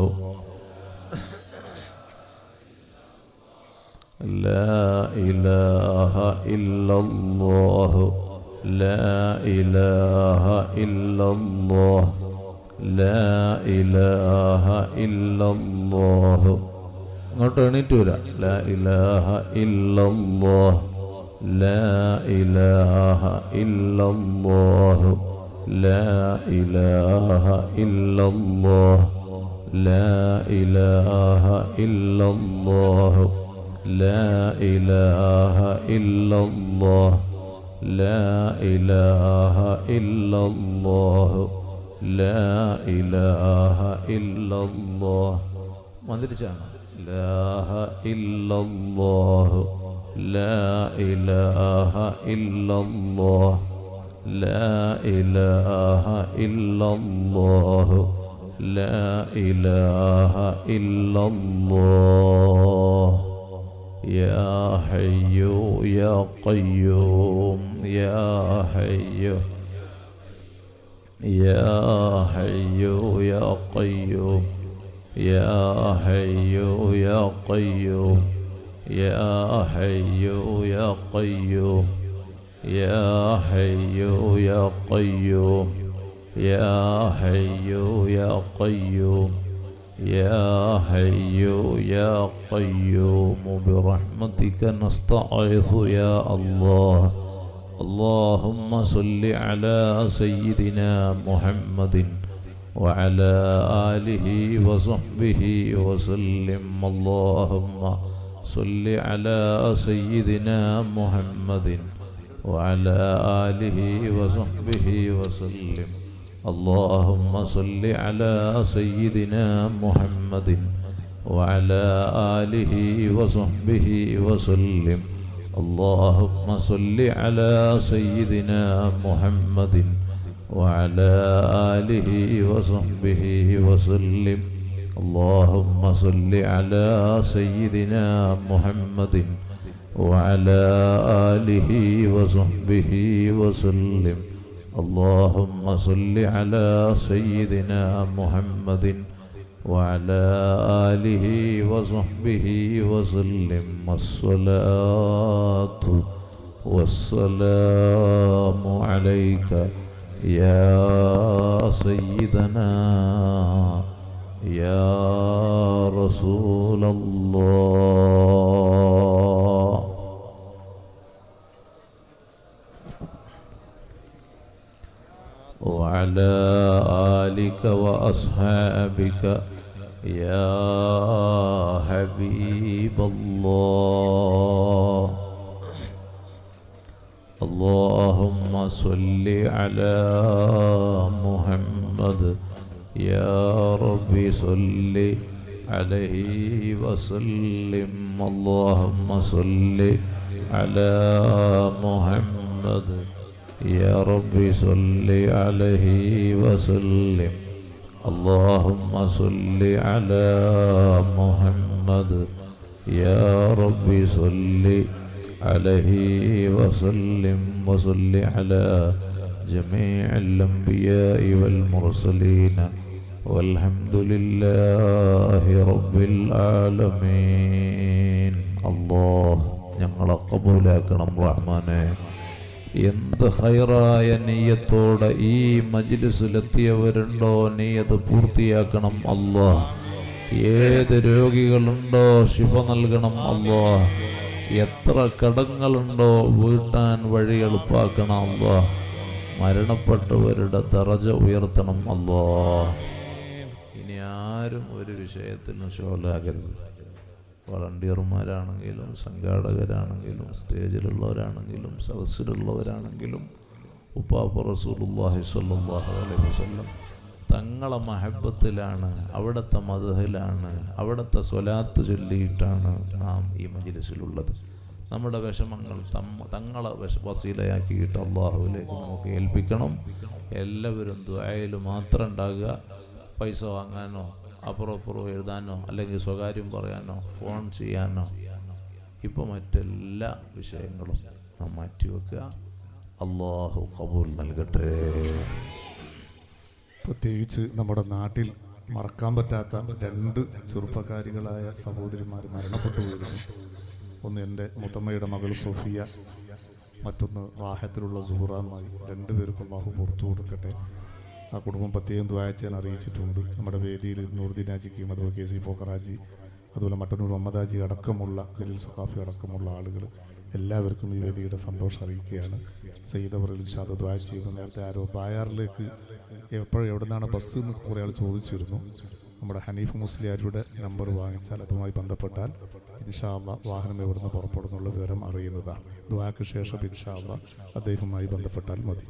لا إله إلا الله لا إله إلا الله لا إله إلا الله അങ്ങോട്ട് എണീറ്റ് വരാം ലാ ഇലാഹ ഇല്ലല്ലാഹ് ലാ ഇലാഹ ഇല്ലല്ലാഹ് ലാ ഇലാഹ ഇല്ലല്ലാഹ് ലാ ഇലാഹ ഇല്ലല്ലാഹ് لا إله إلا الله لا إله إلا الله لا إله إلا الله മന്ത്രിച്ചാണ് ലാഹ ഇല്ലല്ലാഹ് ലാ ഇലാഹ ഇല്ലല്ലാഹ് ലാ ഇലാഹ ഇല്ലല്ലാഹ് ലാ ഇലാഹ ഇല്ലല്ലാഹ് يا حي يا قيوم يا حي يا حي يا قيوم يا حي يا قيوم يا حي يا قيوم يا حي يا قيوم يا حي يا قيوم يا حي يا قيوم برحمتك نستعيذ يا الله اللهم صل على سيدنا محمد وعلى آله وصحبه وسلم اللهم صل على سيدنا محمد وعلى آله وصحبه وسلم اللهم صل على سيدنا محمد وعلى آله وصحبه وسلم اللهم صل على سيدنا محمد وعلى آله وصحبه وسلم اللهم صل على سيدنا محمد وعلى آله وصحبه وسلم اللهم صل على سيدنا محمد وعلى آله وصحبه وسلم الصلاة والسلام عليك يا سيدنا يا رسول الله وعلى آلك وأصحابك يا حبيب الله اللهم صل على محمد يا ربي صل عليه وسلم اللهم صل على محمد يا ربي صل عليه وسلم اللهم صل على محمد يا ربي صل عليه وسلم وصل على جميع الأنبياء والمرسلين والحمد لله رب العالمين الله ഞങ്ങളെ കബൂലാക്കണം റഹ്മാനെ എന്ത് ഹൈറായ നീയത്തോടെ ഈ മജിലിസിലെത്തിയവരുണ്ടോ നീ അത് പൂർത്തിയാക്കണം അല്ലാ ഏത് രോഗികളുണ്ടോ ശിവ നൽകണം അല്ലാ എത്ര കടങ്ങളുണ്ടോ വീട്ടാൻ വഴി എളുപ്പാക്കണം അല്ലാ മരണപ്പെട്ടവരുടെ ദറജ ഉയർത്തണം അല്ലാ ഇനി ആരും ഒരു വിഷയത്തിനും ഷോലാകരുത് വളണ്ടിയർമാരാണെങ്കിലും സംഘാടകരാണെങ്കിലും സ്റ്റേജിലുള്ളവരാണെങ്കിലും സദസ്സിലുള്ളവരാണെങ്കിലും ഉപ്പാപ്പ റസൂലുള്ളാഹി സ്വല്ലല്ലാഹു അലൈഹി വസല്ലം തങ്ങളെ മഹബത്തിലാണ് അവിടുത്തെ മതഹിലാണ് അവിടുത്തെ സ്വലാത്ത് ചൊല്ലിയിട്ടാണ് നാം ഈ മജിലിസിലുള്ളത് നമ്മുടെ വിഷമങ്ങൾ തമ്മ തങ്ങളെ വിഷ വസീലയാക്കിയിട്ട് അള്ളാഹുവിലേക്ക് നമുക്ക് ഏൽപ്പിക്കണം എല്ലാവരും ദ്വായയിൽ മാത്രം ഉണ്ടാകുക പൈസ വാങ്ങാനോ അപ്പുറം അപ്പുറം എഴുതാനോ അല്ലെങ്കിൽ സ്വകാര്യം പറയാനോ ഫോൺ ചെയ്യാനോ ഇപ്പോൾ മറ്റെല്ലാ വിഷയങ്ങളും നാം മാറ്റിവെക്കുക അള്ളാഹു കബൂൽ നൽകട്ടെ പ്രത്യേകിച്ച് നമ്മുടെ നാട്ടിൽ മറക്കാൻ പറ്റാത്ത രണ്ട് ചെറുപ്പക്കാരികളായ സഹോദരിമാർ മരണപ്പെട്ടു പോയിരുന്നു ഒന്ന് എൻ്റെ മുത്തമ്മയുടെ മകൾ സോഫിയ മറ്റൊന്ന് റാഹത്തിലുള്ള സുഹറാമായി രണ്ടുപേർക്കും അള്ളാഹു പുറത്തു കൊടുക്കട്ടെ ആ കുടുംബം പ്രത്യേകം ദ്വായച്ചാൻ അറിയിച്ചിട്ടുണ്ട് നമ്മുടെ വേദിയിൽ നൂർദീൻ ഹാജിക്കും അതുപോലെ കെ സി പോക്കറാജി അതുപോലെ മട്ടന്നൂർ മമ്മദാജി അടക്കമുള്ള ജലീൽ സഖാഫി അടക്കമുള്ള ആളുകൾ എല്ലാവർക്കും ഈ വേദിയുടെ സന്തോഷം അറിയിക്കുകയാണ് സയ്യിദ് അവർ ഇൻഷാദ് ദ്വായ ചെയ്യുന്നു നേരത്തെ ആരോ ബായാറിലേക്ക് എപ്പോഴും എവിടെ നിന്നാണ് ബസ് എന്ന് കുറേ ആൾ ചോദിച്ചിരുന്നു നമ്മുടെ ഹനീഫ് മുസ്ലിയാരുടെ നമ്പർ വാങ്ങിച്ചാൽ അതുമായി ബന്ധപ്പെട്ടാൽ ഇൻഷാല്ല വാഹനം എവിടുന്ന് പുറപ്പെടുന്നുള്ള വിവരം അറിയുന്നതാണ് ദ്വാക്ക് ശേഷം ഇൻഷാല്ല അദ്ദേഹവുമായി ബന്ധപ്പെട്ടാൽ മതി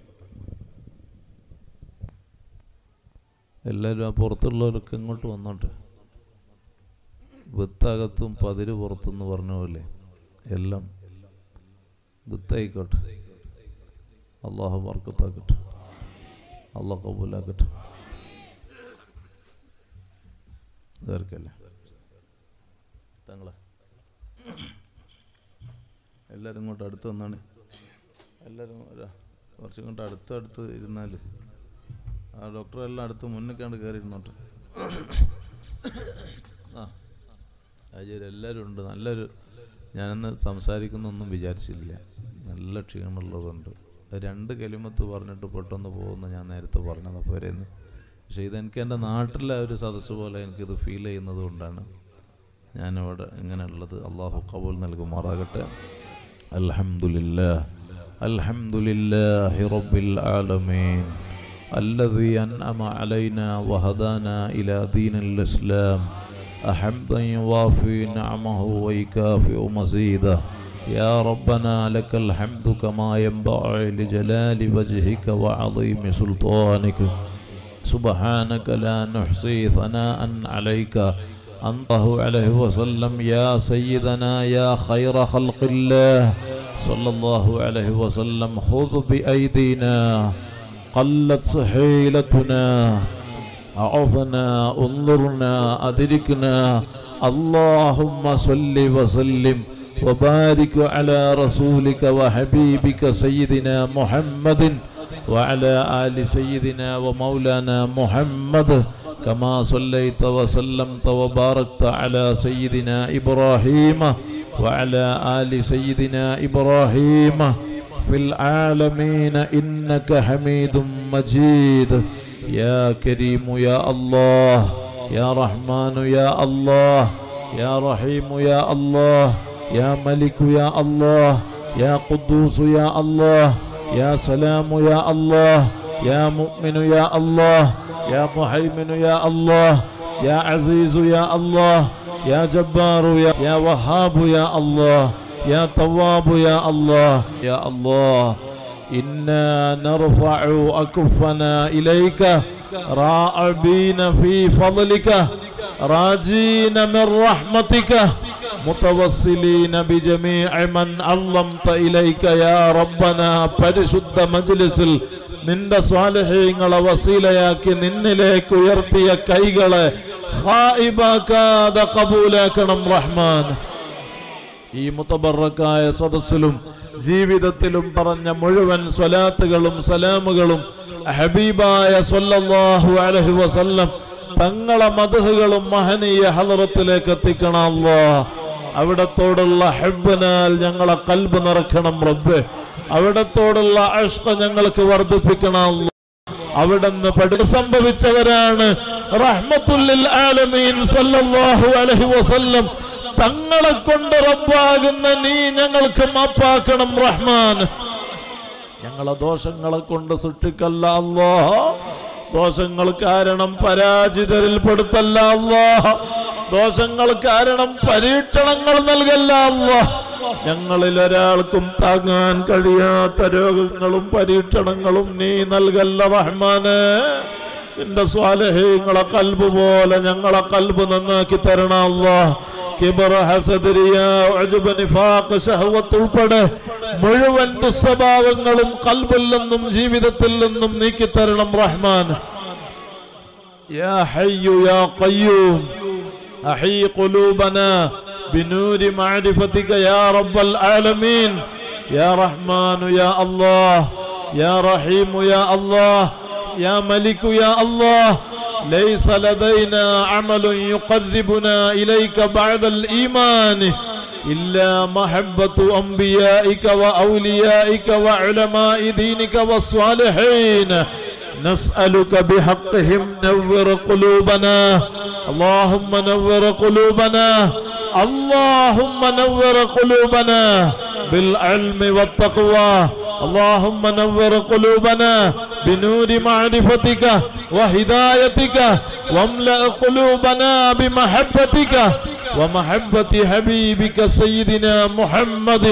എല്ലാവരും ആ പുറത്തുള്ളവരൊക്കെ ഇങ്ങോട്ട് വന്നോട്ടെ വിത്തകത്തും പതിര് പുറത്തെന്ന് പറഞ്ഞ പോലെ എല്ലാം വിത്തായിക്കോട്ടെ അള്ളാഹു വർക്കത്താക്കട്ടെ അള്ളാഹ് കബൂലാക്കട്ടെ ഇതാർക്കല്ലേ തങ്ങളെ എല്ലാവരും ഇങ്ങോട്ട് അടുത്ത് വന്നാണ് എല്ലാവരും ഒരാ- കുറച്ചും ഇങ്ങോട്ട് അടുത്ത് അടുത്ത് ഇരുന്നാൽ ആ ഡോക്ടറെല്ലാം അടുത്ത് മുന്നിൽ കണ്ട് കയറി ഇരുന്നോട്ടെ ആ അജയർ എല്ലാവരും ഉണ്ട് നല്ലൊരു ഞാനന്ന് സംസാരിക്കുന്നൊന്നും വിചാരിച്ചില്ല നല്ല ക്ഷീണമുള്ളതുണ്ട് രണ്ട് കലിമത്ത് പറഞ്ഞിട്ട് പെട്ടെന്ന് പോകുന്ന ഞാൻ നേരത്തെ പറഞ്ഞത് പോരെന്ന് പക്ഷേ ഇതെനിക്ക് എൻ്റെ നാട്ടിലെ ഒരു സദസ്സ് പോലെ എനിക്കിത് ഫീൽ ചെയ്യുന്നത് കൊണ്ടാണ് ഞാനിവിടെ ഇങ്ങനെയുള്ളത് അള്ളാഹു കബൂൽ നൽകുമാറാകട്ടെ അൽഹംദുലില്ലാ അൽഹംദുലില്ലാഹി റബ്ബിൽ ആലമീൻ الذي أنعم علينا وهدانا إلى دين الإسلام أحمدا يوافي نعمه ويكافئ مزيده يا ربنا لك الحمد كما ينبغي لجلال وجهك وعظيم سلطانك سبحانك لا نحصي ثناء عليك أنته عليه وسلم يا سيدنا يا خير خلق الله صلى الله عليه وسلم خذ بأيدينا قلت سحيلتنا أعظنا انظرنا أدركنا اللهم صل وسلم وبارك على رسولك وحبيبك سيدنا محمد وعلى آل سيدنا ومولانا محمد كما صليت وسلمت وباركت على سيدنا إبراهيم وعلى آل سيدنا إبراهيم في العالمين إنك حميد مجيد يا كريم يا الله يا رحمن يا الله يا رحيم يا الله يا ملك يا الله يا قدوس يا الله يا سلام يا الله يا مؤمن يا الله يا محيمن يا الله يا عزيز يا الله يا جبار يا, يا وهاب يا الله يا تواب يا الله يا الله إنا نرفع أكفنا إليك راعبين في فضلك راجين من رحمتك متوسلين بجميع من علمت إليك يا ربنا പരിശുദ്ധ മജ്ലിസിൽ നിന്റെ സ്വാലഹ്യങ്ങളെ വസീലയാക്കി നിന്നിലേക്ക് ഉയർത്തിയ കൈകളെ ഹായിബാക്കാതെ കബൂലാക്കണം റഹ്മാൻ ഈ മുത്തബറക്കായ സദസ്സിലും ജീവിതത്തിലും പറഞ്ഞ മുഴുവൻ സ്വലാത്തുകളും സലാമുകളും ഹബീബായ സല്ലല്ലാഹു അലൈഹി വസല്ലം തങ്ങളെ മധുഹുകളും മഹനീയ ഹലറത്തിലേക്ക് എത്തിക്കണം അല്ലാ അവിടത്തോടുള്ള ഹെബനാൽ ഞങ്ങളെ കൽബ് നിറക്കണം റബ്ബെ അവിടത്തോടുള്ള അഷ്ക ഞങ്ങൾക്ക് വർദ്ധിപ്പിക്കണം അല്ലാ. അവിടുന്ന് പഠി സംഭവിച്ചവരാണ് റഹ്മത്തുല്ലിൽ ആലമീൻ സല്ലല്ലാഹു അലൈഹി വസല്ലം തങ്ങളെ കൊണ്ട് റബ്ബാകുന്ന നീ ഞങ്ങൾക്ക് മാപ്പാക്കണം റഹ്മാൻ ഞങ്ങളെ ദോഷങ്ങളെ കൊണ്ട് സൃഷ്ടിക്കല്ല അല്ലാ ദോഷങ്ങൾ കാരണം പരാജിതരിൽ പെടുത്തല്ല അല്ലാ ദോഷങ്ങൾ കാരണം പരീക്ഷണങ്ങൾ നൽകല്ല അല്ലാ ഞങ്ങളിൽ ഒരാൾക്കും താങ്ങാൻ കഴിയാത്ത രോഗങ്ങളും പരീക്ഷണങ്ങളും നീ നൽകല്ല റഹ്മാന് നിന്റെ സ്വാലഹ്യങ്ങളെ കൽബ് പോലെ ഞങ്ങളെ കൽബ് നന്നാക്കി തരണം അല്ലാ കിബർ ഹസദ് റിയാ ഉജ്ബ് നിഫാഖ് ശഹവത്ത് ഉൾപ്പെടെ മുഴുവൻ ദുസ്വഭാവങ്ങളും കൽബിൽ നിന്നും ജീവിതത്തിൽ നിന്നും നീക്കി തരണം റഹ്മാൻ യാ ഹയ്യു യാ ഖയ്യൂം അഹീ ഖുലൂബനാ ബിനൂരി മഅരിഫതിക യാ റബ്ബൽ ആലമീൻ യാ റഹ്മാനു യാ അല്ലാഹ് യാ റഹീമു യാ അല്ലാഹ് യാ മലിക്കു യാ അല്ലാഹ് ليس لدينا عمل يقربنا إليك بعد الإيمان إلا محبة أنبيائك وأوليائك وعلماء دينك والصالحين نسألك بحقهم نور قلوبنا اللهم نور قلوبنا اللهم نور قلوبنا بالعلم والتقوى اللهم نور قلوبنا بنور معرفتك وهدايتك واملأ قلوبنا بمحبتك ومحبة حبيبك سيدنا محمد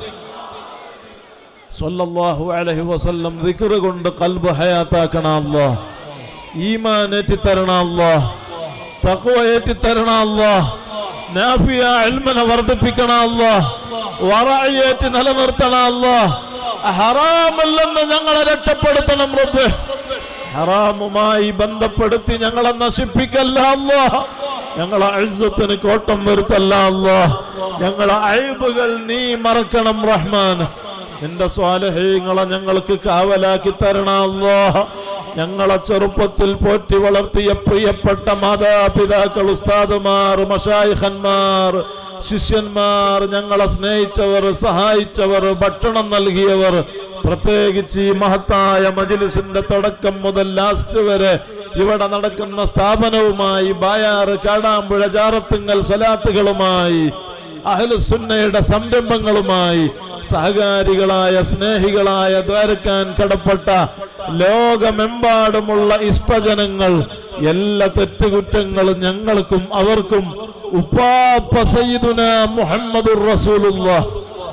സല്ലല്ലാഹു അലൈഹി വസല്ലം ദിക്ർ കൊണ്ട് കൽബ് ഹയാത്താക്കണം അല്ലാഹ് ഈമാൻ ഏറ്റിത്തരണം അല്ലാഹ് തഖ്വ ഏറ്റിത്തരണം അല്ലാഹ് നാഫിയ ഇൽമിനെ വർദ്ധിപ്പിക്കണം അല്ലാഹ് വറഅയേറ്റ് നിലനിർത്തണം അല്ലാഹ് ഹറാമല്ലെന്ന് ഞങ്ങളെ രക്ഷപ്പെടുത്തണം റബ്ബേ ഹറാമുമായി ബന്ധപ്പെടുത്തി ഞങ്ങളെ നശിപ്പിക്കല്ല അല്ലാഹ് ഞങ്ങളെ അഴുസത്തിന് കോട്ടം വരുത്തല്ല അല്ലാഹ് ഞങ്ങളെ അഴിബുകൾ നീ മറക്കണം റഹ്മാൻ നിന്റെ സ്വാലഹ്യങ്ങളെ ഞങ്ങൾക്ക് കാവലാക്കി തരണം അല്ലാഹ് ഞങ്ങളെ ചെറുപ്പത്തിൽ പോറ്റി വളർത്തിയ പ്രിയപ്പെട്ട മാതാപിതാക്കൾ ഉസ്താദുമാർ മഷായിഖന്മാർ ശിഷ്യന്മാർ ഞങ്ങളെ സ്നേഹിച്ചവർ സഹായിച്ചവർ ഭക്ഷണം നൽകിയവർ പ്രത്യേകിച്ച് ഈ മഹത്തായ മജിലിസിന്റെ തുടക്കം മുതൽ ലാസ്റ്റ് വരെ ഇവിടെ നടക്കുന്ന സ്ഥാപനവുമായി ബായാറ് കാടാമ്പുഴ ജാറത്തുങ്ങൽ സലാത്തുകളുമായി അഹ്ലുസുന്നയുടെ സംരംഭങ്ങളുമായി സഹകാരികളായ സ്നേഹികളായ ദ്വാരക്കാൻ കടപ്പെട്ട ലോകമെമ്പാടുമുള്ള ഇഷ്ടജനങ്ങൾ എല്ലാ തെറ്റുകുറ്റങ്ങളും ഞങ്ങൾക്കും അവർക്കും ഉപ്പാപ്പ സയ്യിദുന മുഹമ്മദുർ റസൂലുള്ളാഹ്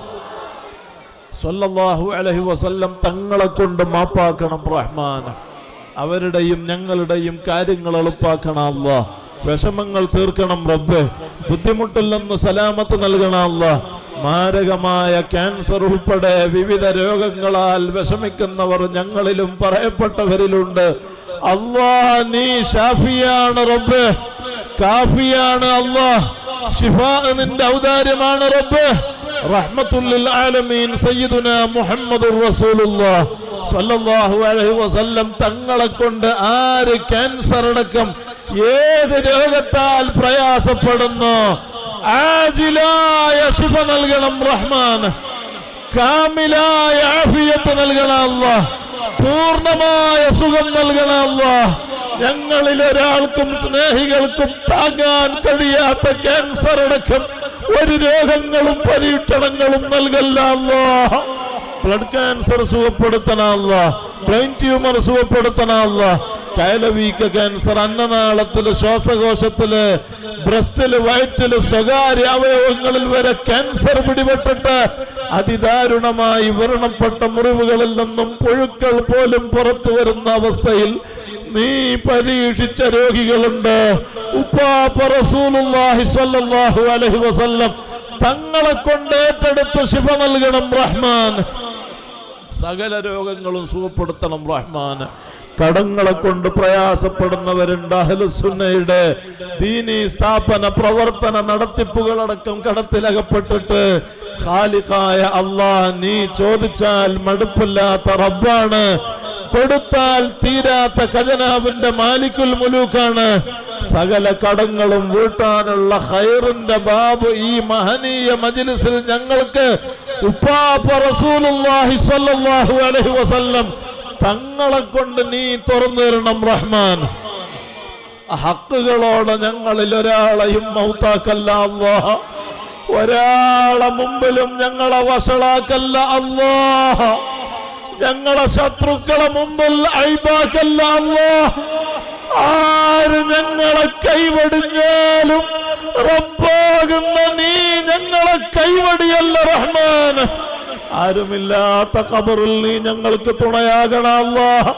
സല്ലല്ലാഹു അലൈഹി വസല്ലം തങ്ങളെ കൊണ്ട് മാപ്പാക്കണം റഹ്മാൻ അവരുടെയും ഞങ്ങളുടെയും കാര്യങ്ങൾ എളുപ്പാക്കണം അല്ലാ വിഷമങ്ങൾ തീർക്കണം റബ്ബെ ബുദ്ധിമുട്ടിൽ നിന്ന് സലാമത്ത് നൽകണം അല്ലാ മാരകമായ ക്യാൻസർ ഉൾപ്പെടെ വിവിധ രോഗങ്ങളാൽ വിഷമിക്കുന്നവർ ഞങ്ങളിലും പറയപ്പെട്ടവരിലുണ്ട് അല്ലാ നീ ഷാഫിയാണ് റബ്ബെ കാഫിയാണ് അല്ലാ ഷിഫാ നിന്റെ ഔദാര്യമാണ് റബ്ബെ റഹ്മത്തുല്ലിൽ ആലമീൻ സയ്യിദുന മുഹമ്മദുർ റസൂലുള്ളാഹ് സ്വല്ലല്ലാഹു അലൈഹി വസല്ലം തങ്ങളെ കൊണ്ട് ആര് ക്യാൻസർ അടക്കം ഏത് രോഗത്താൽ പ്രയാസപ്പെടുന്നു ആജിലായ ശിഫ നൽകണം റഹ്മാൻ കാമിലായ ആഫിയത്ത് നൽകണം അല്ലാഹ് പൂർണ്ണമായ സുഖം നൽകണം അല്ലാഹ് ഞങ്ങളിൽ ഒരാൾക്കും സ്നേഹികൾക്കും താങ്ങാൻ കഴിയാത്ത ക്യാൻസർ അടക്കം ഒരു രോഗങ്ങളും പരീക്ഷണങ്ങളും നൽകല്ല അല്ലാഹ് ബ്ലഡ് ക്യാൻസർ സുഖപ്പെടുത്തണമല്ല ബ്രെയിൻ ട്യൂമർ സുഖപ്പെടുത്തണമല്ല കയലവീക്ക ക്യാൻസർ അന്നനാളത്തില് ശ്വാസകോശത്തില് ബ്രസ്റ്റില് വയറ്റില് സ്വകാര്യ അവയവങ്ങളിൽ വരെ ക്യാൻസർ പിടിപെട്ടിട്ട് അതിദാരുണമായി വ്രണപ്പെട്ട മുറിവുകളിൽ നിന്നും പുഴുക്കൾ പോലും പുറത്തു വരുന്ന അവസ്ഥയിൽ നീ പരീക്ഷിച്ച രോഗികളുണ്ട് ഉപ്പാപ്പ റസൂലുള്ളാഹി സ്വല്ലല്ലാഹു അലൈഹി വസല്ലം തങ്ങളെ കൊണ്ട് ഏറ്റെടുത്ത് ശിഫ നൽകണം റഹ്മാൻ സകല രോഗങ്ങളും സുഖപ്പെടുത്തണം റഹ്മാൻ കടങ്ങളെ കൊണ്ട് പ്രയാസപ്പെടുന്നവരുണ്ട് അഹ്ലുസുന്നയുടെ ദീനി സ്ഥാപന പ്രവർത്തന നടത്തിപ്പുകളടക്കം കടത്തിലകപ്പെട്ടിട്ട് ഖാലിഖായ അള്ളാഹ് നീ ചോദിച്ചാൽ മടുപ്പില്ലാത്ത റബ്ബാണ് കൊടുത്താൽ തീരാത്ത ഖജനാവിന്റെ മാലിക്കുൽ മുലൂക്കാണ് സകല കടങ്ങളും വീട്ടാനുള്ള ഹൈറിന്റെ ബാബ് ഈ മഹനീയ മജ്ലിസിൽ ഞങ്ങൾക്ക് ഉപ്പാപ്പ റസൂലുള്ളാഹി സ്വല്ലല്ലാഹു അലൈഹി വസല്ലം തങ്ങളെ കൊണ്ട് നീ തുറന്നു തരണം റഹ്മാൻ ഹക്കുകളോട് ഞങ്ങളിൽ ഒരാളെയും മൗത്താക്കല്ല അല്ലാഹ ഒരാളെ മുമ്പിലും ഞങ്ങളെ വഷളാക്കല്ല അല്ലാഹ ഞങ്ങളെ ശത്രുക്കളെ മുമ്പിൽ അഴിബാക്കല്ല അല്ലാഹ ആര് ഞങ്ങളെ കൈവടിഞ്ഞാലും റബ്ബാകുന്ന നീ ഞങ്ങളെ കൈവടിയല്ല റഹ്മാൻ ആരുമില്ലാത്ത ഖബറിൽ നീ ഞങ്ങൾക്ക് തുണയാകണമല്ല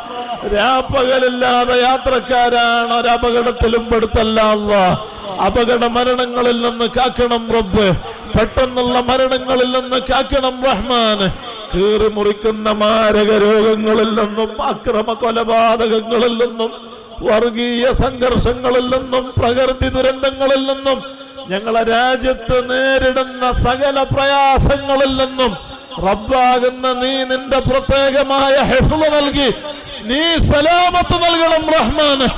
രാപ്പകലില്ലാതെ യാത്രക്കാരാണ് ഒരു അപകടത്തിലും പെടുത്തല്ല അല്ല അപകട മരണങ്ങളിൽ നിന്ന് കാക്കണം റബ്ബ് പെട്ടെന്നുള്ള മരണങ്ങളിൽ നിന്ന് കാക്കണം റഹ്മാൻ കീറി മുറിക്കുന്ന മാരക രോഗങ്ങളിൽ നിന്നും അക്രമ കൊലപാതകങ്ങളിൽ നിന്നും വർഗീയ സംഘർഷങ്ങളിൽ നിന്നും പ്രകൃതി ദുരന്തങ്ങളിൽ നിന്നും ഞങ്ങളെ രാജ്യത്ത് നേരിടുന്ന സകല പ്രയാസങ്ങളിൽ നിന്നും റബ്ബാകുന്ന നീ നിന്റെ പ്രത്യേകമായ ഹെഫ്ള നൽകി നീ സലാമത്ത് നൽകണം റഹ്മാന്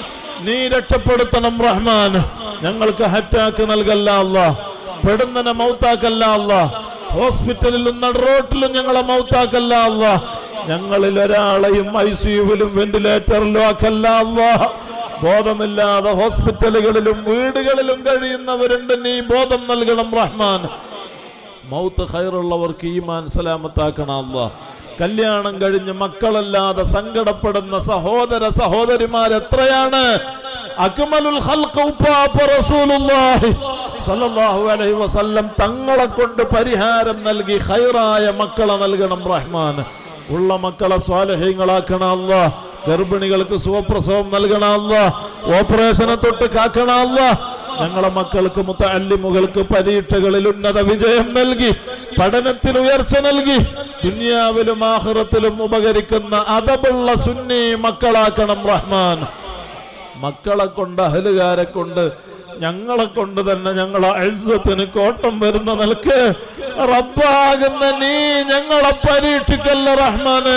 നീ രക്ഷപ്പെടുത്തണം റഹ്മാൻ ഞങ്ങൾക്ക് ഹറ്റാക്ക് നൽകല്ല അല്ല പെടുന്നനെ മൗത്താക്കല്ല അല്ല ഹോസ്പിറ്റലിലും നടുറോട്ടിലും ഞങ്ങളെ മൗത്താക്കല്ല അല്ല ഞങ്ങളിൽ ഒരാളെയും ഐ സിയുവിലും വെന്റിലേറ്ററിലും ആക്കല്ല അല്ല ബോധമില്ലാതെ ഹോസ്പിറ്റലുകളിലും വീടുകളിലും കഴിയുന്നവരുണ്ട് നീ ബോധം നൽകണം റഹ്മാൻ മൗത്ത് ഖൈറുള്ളവർക്ക് ഈമാൻ സലാമത്താക്കണം അല്ല കല്യാണം കഴിഞ്ഞ് മക്കളല്ലാതെ സങ്കടപ്പെടുന്ന സഹോദര സഹോദരിമാർ എത്രയാണ് അക്മലുൽ ഖൽഖ് ഉപ്പാപ്പ റസൂലുള്ളാഹി സ്വല്ലല്ലാഹു അലൈഹി വസല്ലം തങ്ങളെ കൊണ്ട് പരിഹാരം നൽകി ഖൈറായ മക്കളെ നൽകണം റഹ്മാൻ ഉള്ള മക്കളെ സ്വാലഹ്യങ്ങളാക്കണം അല്ല ഗർഭിണികൾക്ക് സുഖപ്രസവം നൽകണം അല്ല ഓപ്പറേഷനെ തൊട്ട് കാക്കണം അല്ല ഞങ്ങളെ മക്കൾക്ക് മുത്തല്ലിമുകൾക്ക് പരീക്ഷകളിൽ ഉന്നത വിജയം നൽകി പഠനത്തിൽ ഉയർച്ച നൽകി ദുനിയാവിലും ആഹ്റത്തിലും ഉപകരിക്കുന്ന അതബുള്ള സുന്നി മക്കളാക്കണം റഹ്മാൻ മക്കളെ കൊണ്ട് അഹലുകാരെ കൊണ്ട് ഞങ്ങളെ കൊണ്ട് തന്നെ ഞങ്ങളെ അഴുസത്തിന് കോട്ടം വരുന്ന നിലക്ക് റബ്ബാകുന്ന നീ ഞങ്ങളെ പരീക്ഷിക്കല്ല റഹ്മാന്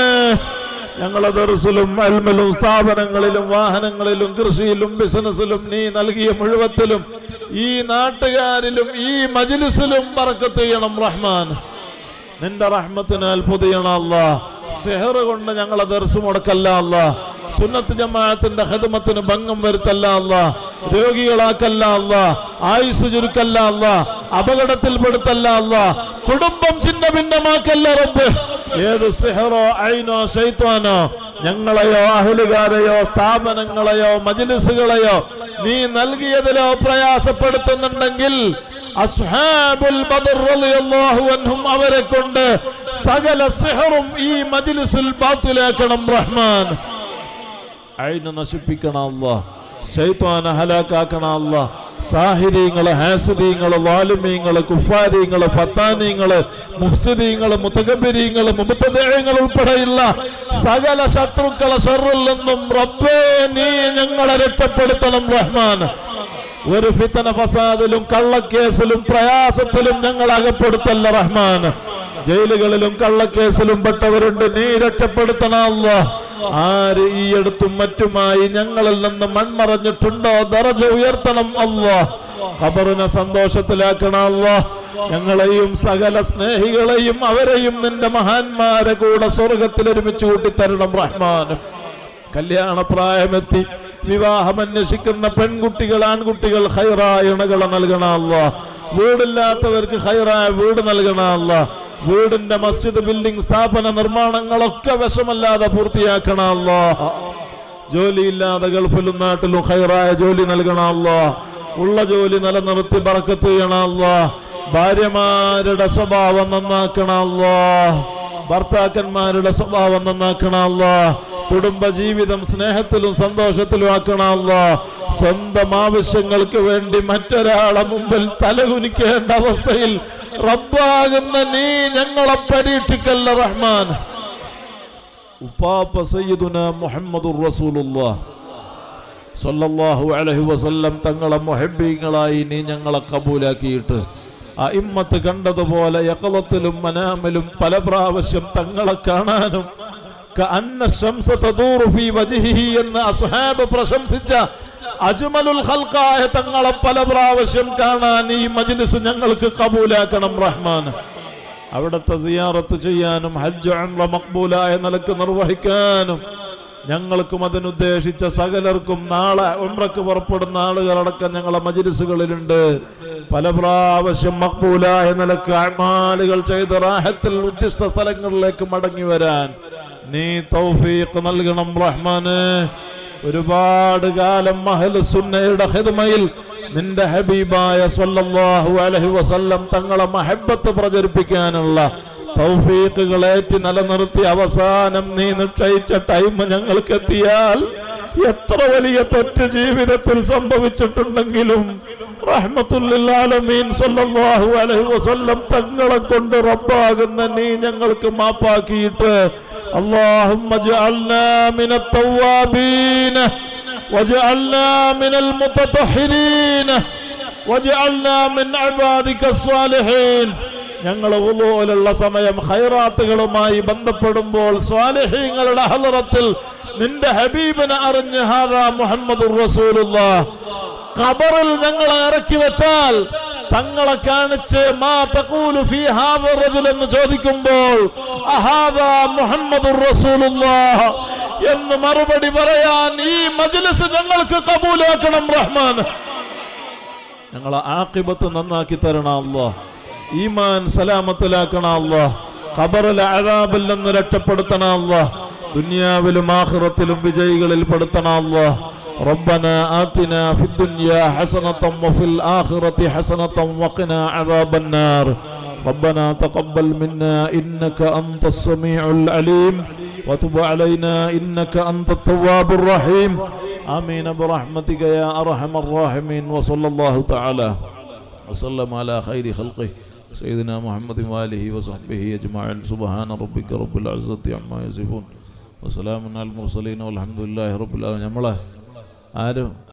ഞങ്ങളെ ദർസിലും അൽമലും സ്ഥാപനങ്ങളിലും വാഹനങ്ങളിലും കൃഷിയിലും ബിസിനസ്സിലും നീ നൽകിയ മുഴുവത്തിലും ഈ നാട്ടുകാരിലും ഈ മജിലിസിലും പറക്കത്ത് ചെയ്യണം റഹ്മാൻ നിന്റെ റഹ്മത്തിനാൽ പൊതിയണ അല്ല സെഹർ കൊണ്ട് ഞങ്ങളെ ദർശു മുടക്കല്ല അല്ല സുന്നത്ത് ജമാഅത്തിന്റെ ഖിദ്മത്തിന് ഭംഗം വരുത്തല്ല അല്ല രോഗികളാക്കല്ല അല്ല ആയുസ് ചുരുക്കല്ല അല്ല അപകടത്തിൽപ്പെടുത്തല്ല അല്ല കുടുംബം ചിന്ന ഭിന്നമാക്കല്ല റബ്ബ് ഏത് സിഹറോ ഐനോ ശൈത്വാനോ ഞങ്ങളെയോ അഹലുകാരെയോ സ്ഥാപനങ്ങളെയോ മജിലിസുകളെയോ നീ നൽകിയതിലോ പ്രയാസപ്പെടുത്തുന്നുണ്ടെങ്കിൽ അസ്ഹാബുൽ ബദർ റളിയല്ലാഹു അൻഹും അവരെ കൊണ്ട് സകല സിഹറും ഈ മജ്ലിസിൽ ബാത്തിലാക്കണം റഹ്മാൻ അയിന് നശിപ്പിക്കണം അല്ലാ ശൈത്വാന ഹലാക്കാക്കണം അല്ലാ സാഹിര്യങ്ങള് ഹാസിദീങ്ങള് വാലുമീങ്ങള് കുഫാരിങ്ങള് ഫത്താനീങ്ങള് മുഫ്സിദീങ്ങള് മുത്തകബിരീങ്ങള് മുബത്തദേഹങ്ങൾ ഉൾപ്പെടെയുള്ള സകല ശത്രുക്കളെ ഷറിൽ നിന്നും റബ്ബേ നീ ഞങ്ങളെ രക്ഷപ്പെടുത്തണം റഹ്മാൻ ഒരു ഫിത്തന ഫസാദിലും കള്ളക്കേസിലും പ്രയാസത്തിലും ഞങ്ങൾ അകപ്പെടുത്തല്ല റഹ്മാൻ ജയിലുകളിലും കള്ളക്കേസിലും പെട്ടവരുണ്ട് നീ രക്ഷപ്പെടുത്തണമല്ല ആര് ഈ അടുത്തും മറ്റുമായി ഞങ്ങളിൽ നിന്ന് മൺമറഞ്ഞിട്ടുണ്ടോ ദറജ ഉയർത്തണം അല്ലോ ഖബറിനെ സന്തോഷത്തിലാക്കണം അല്ലോ ഞങ്ങളെയും സകല സ്നേഹികളെയും അവരെയും നിന്റെ മഹാന്മാരെ കൂടെ സ്വർഗത്തിൽ ഒരുമിച്ച് കൂട്ടിത്തരണം റഹ്മാനും കല്യാണ പ്രായമെത്തി വിവാഹം അന്വേഷിക്കുന്ന പെൺകുട്ടികൾ ആൺകുട്ടികൾ ഹൈറായ ഇണകളെ നൽകണമല്ല വീടില്ലാത്തവർക്ക് ഹൈറായ വീട് നൽകണമല്ല വീടിന്റെ മസ്ജിദ് ബിൽഡിംഗ് സ്ഥാപന നിർമ്മാണങ്ങളൊക്കെ വിഷമല്ലാതെ പൂർത്തിയാക്കണമല്ല ജോലിയില്ലാതെ ഗൾഫിലും നാട്ടിലും ഹൈറായ ജോലി നൽകണമല്ല ഉള്ള ജോലി നിലനിർത്തി ബറക്കത്ത് ചെയ്യണമല്ല ഭാര്യമാരുടെ സ്വഭാവം നന്നാക്കണമല്ല ഭർത്താക്കന്മാരുടെ സ്വഭാവം നന്നാക്കണമല്ല കുടുംബ ജീവിതം സ്നേഹത്തിലും സന്തോഷത്തിലും ആക്കണമല്ല സ്വന്തം ആവശ്യങ്ങൾക്ക് വേണ്ടി മറ്റൊരാളെ മുമ്പിൽ തലകുനിക്കേണ്ട അവസ്ഥയിൽ റബ്ബാകുന്ന നീ ഞങ്ങളെ പരീക്ഷിക്കല്ല റഹ്മാൻ ഉപ്പാപ്പ സയ്യിദുന മുഹമ്മദുർ റസൂലുള്ളാഹ് സല്ലല്ലാഹു അലൈഹി വസല്ലം തങ്ങളെ മുഹബ്ബീങ്ങളായി നീ ഞങ്ങളെ കബൂലാക്കിയിട്ട് അയിമ്മത്ത് കണ്ടതുപോലെ യക്കളത്തിലും മനാമിലും പല പ്രാവശ്യം തങ്ങളെ കാണാനും കഅന്ന ശംസ തദൂറു ഫീ വജ്ഹിഹി എന്ന് അസ്ഹാബ് പ്രശംസിച്ച അജ്മലുൽ ഖൽഖായ തങ്ങളെ പല പ്രാവശ്യം കാണാൻ ഈ മജ്ലിസ് ഞങ്ങൾക്ക് കബൂലാക്കണം റഹ്മാൻ അവിടുത്തെ സിയാറത്ത് ചെയ്യാനും ഹജ്ജ് ഉംറ മക്ബൂലായ നിലക്ക് നിർവഹിക്കാനും ഞങ്ങൾക്കും അതിനുദ്ദേശിച്ച സകലർക്കും നാളെ ഉംറക്ക് പുറപ്പെടുന്ന ആളുകളടക്കം ഞങ്ങളെ മജിലിസുകളിലുണ്ട് പല പ്രാവശ്യം മക്ബൂലായ നിലക്ക് അമാലുകൾ ചെയ്ത് റാഹത്തിൽ ഉദ്ദിഷ്ട സ്ഥലങ്ങളിലേക്ക് മടങ്ങി വരാൻ നീ തൗഫീഖ് നൽകണം റഹ്മാന് ഒരുപാട് കാലം മഹൽ സുന്നയുടെ ഹിദ്മയിൽ നിന്റെ ഹബീബായ സല്ലല്ലാഹു അലൈഹി വസല്ലം തങ്ങളെ മഹബത്ത് പ്രചരിപ്പിക്കാനുള്ള തൗഫീഖുകൾ ഏറ്റി നിലനിർത്തി അവസാനം നീ നിശ്ചയിച്ച ടൈം ഞങ്ങൾക്ക് എത്തിയാൽ എത്ര വലിയ തെറ്റ് ജീവിതത്തിൽ സംഭവിച്ചിട്ടുണ്ടെങ്കിലും റഹ്മത്തുല്ലാലമീൻ സല്ലല്ലാഹു അലൈഹി വസല്ലം തങ്ങളെ കൊണ്ട് റബ്ബാകുന്ന നീ ഞങ്ങൾക്ക് മാപ്പാക്കിയിട്ട് اللهم اجعلنا من التوابين واجعلنا من المتطهرين واجعلنا من عبادك الصالحين ഞങ്ങൾ ഉള്ള സമയം ഖൈറാത്തുകളുമായി ബന്ധപ്പെടുമ്പോൾ സ്വാലിഹീങ്ങളുടെ ഹലറത്തിൽ നിന്റെ ഹബീബിനെ അറിഞ്ഞ് ഹാദാ മുഹമ്മദ് റസൂലുള്ളാഹ് ഖബറിൽ ഞങ്ങളെ ഇറക്കി വെച്ചാൽ തങ്ങളെ കാണിച്ച് മാ തഖൂലു ഫീ ഹാദ റജുൽ എന്ന് ചോദിക്കുമ്പോൾ അഹാദാ മുഹമ്മദുർ റസൂലുള്ളാഹ് എന്ന് മറുപടി പറയാൻ ഈ മജ്ലിസ് ഞങ്ങൾക്ക് കബൂലാക്കണം റഹ്മാൻ ഞങ്ങളെ ആക്കിബത്ത് നന്നാക്കി തരണം അല്ലാ ഈമാൻ സലാമത്തിലാക്കണം അല്ലാ ഖബറിലെ അദാബിൽ നിന്ന് രക്ഷപ്പെടുത്തണം അല്ലാ ദുനിയാവിലും ആഖിറത്തിലും വിജയികളിൽ പെടുത്തണം അല്ലാ ربنا آتنا في الدنيا حسنة وفي الآخرة حسنة وقنا عذاب النار ربنا تقبل منا إنك أنت السميع العليم وتب علينا إنك أنت التواب الرحيم آمين برحمتك يا أرحم الراحمين وصلى الله تعالى وسلم على خير خلقه سيدنا محمد وآله وصحبه أجمعين سبحان ربك رب العزة عما يصفون وسلام على المرسلين والحمد لله رب العالمين നമ്മളെ ആരും